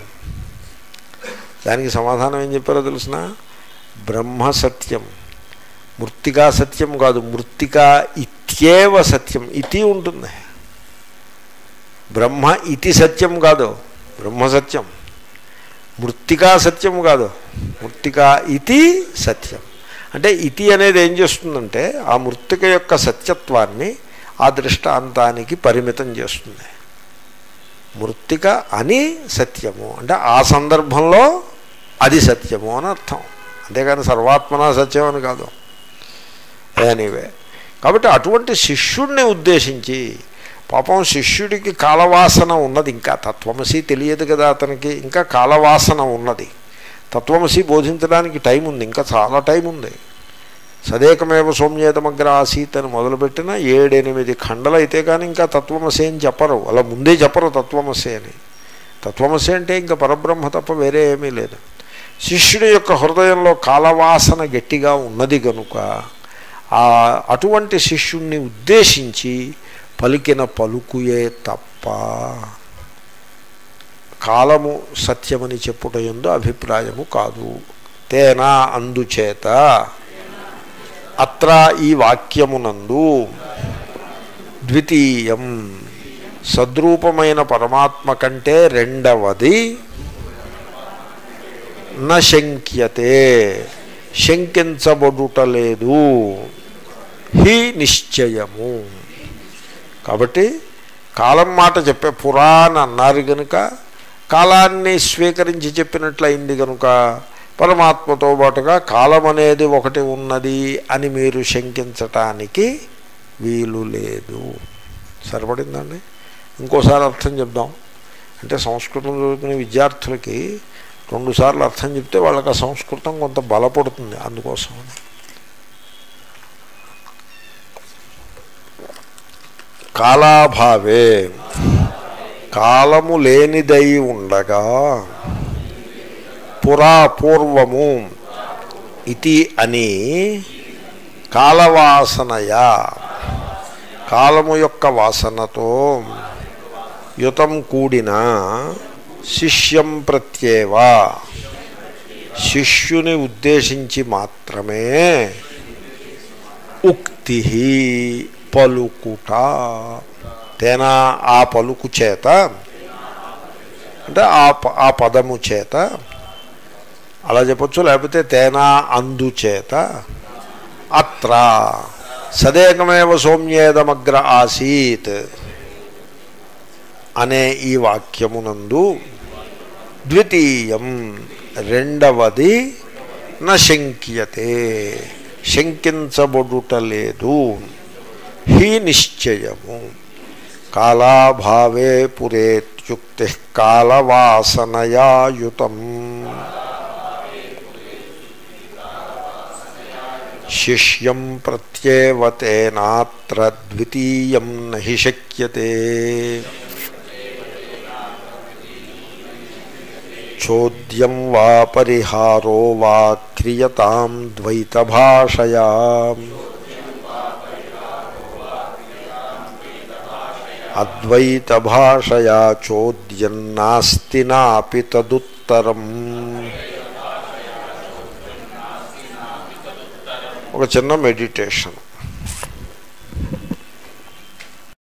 దానికి సమాధానం ఏం చెప్పారో తెలిసిన బ్రహ్మ సత్యం మృతికా సత్యం కాదు మృతికా ఇత్యేవ సత్యం ఇతి ఉంటుంది బ్రహ్మ ఇతి సత్యం కాదు బ్రహ్మ సత్యం మృతికా సత్యం కాదు మృతికా ఇతి సత్యం అంటే ఇతి అనేది ఏం చేస్తుందంటే ఆ మృతిక యొక్క సత్యత్వాన్ని ఆ దృష్టాంతానికి పరిమితం చేస్తుంది మృతిక అని సత్యము అంటే ఆ సందర్భంలో అది సత్యము అని అర్థం అంతేగాని సర్వాత్మన సత్యం అని కాదు ఎనీవే కాబట్టి అటువంటి శిష్యుడిని ఉద్దేశించి పాపం శిష్యుడికి కాలవాసన ఉన్నది ఇంకా తత్వమసి తెలియదు కదా అతనికి ఇంకా కాలవాసన ఉన్నది తత్వమసి బోధించడానికి టైం ఉంది ఇంకా చాలా టైం ఉంది సదేకమేవ సౌమ్యేతమగ్ర ఆసీత్ అని మొదలుపెట్టిన ఏడెనిమిది ఖండలు అయితే కానీ ఇంకా తత్వమసి అని చెప్పరు అలా ముందే చెప్పరు తత్వమసి అని తత్వమసి అంటే ఇంకా పరబ్రహ్మ తప్ప వేరే ఏమీ లేదు శిష్యుడి యొక్క హృదయంలో కాలవాసన గట్టిగా ఉన్నది కనుక ఆ అటువంటి శిష్యుణ్ణి ఉద్దేశించి పలికిన పలుకుయే తప్ప కాలము సత్యమని చెప్పుట ఎందు అభిప్రాయము కాదు తేనా అందుచేత అత్ర ఈ వాక్యమునందు ద్వితీయం సద్రూపమైన పరమాత్మ కంటే రెండవది నశంక్యతే శంకించబడుటలేదు హి నిశ్చయము కాబట్టి కాలం మాట చెప్పే పురాణ అన్నారు కనుక కాలాన్ని స్వీకరించి చెప్పినట్లయింది కనుక పరమాత్మతో పాటుగా కాలం అనేది ఒకటి ఉన్నది అని మీరు శంకించటానికి వీలు లేదు సరిపడిందండి ఇంకోసారి అర్థం చెప్దాం అంటే సంస్కృతం చదువుకునే విద్యార్థులకి రెండుసార్లు అర్థం చెప్తే వాళ్ళకి ఆ సంస్కృతం కొంత బలపడుతుంది అందుకోసం కాలాభావే కాలము లేనిదై ఉండగా పురా పూర్వము ఇది అని కాలవాసనయ కాలము యొక్క వాసనతో యుతం కూడిన శిష్యం ప్రత్యేవ శిష్యుని ఉద్దేశించి మాత్రమే ఉక్తి పలుకుట తేనా ఆ పలుకు చేత అంటే ఆ ప- ఆ పదము చేత అలా చెప్పొచ్చు లేకపోతే తేనా అందుచేత అత్ర సదేకమేవ సౌమ్యేదమగ్ర ఆసీత్ అనే ఈ వాక్యమునందు ద్వితీయం రెండవది నశంక్యతే శంకించబడుటలేదు హి నిశ్చయము కాలాభావే పురేత్యుక్తి కాలవాసనయాయుతం శిష్యం ప్రత్యేవతేనాత్ర ద్వితీయం నహి శక్యతే చోద్యం వా పరిహారో వా క్రియతాం ద్వైతభాషయా అద్వైతభాషయా చోద్యన్నాస్తి నాపి తదుత్తరం ఒక చిన్న మెడిటేషన్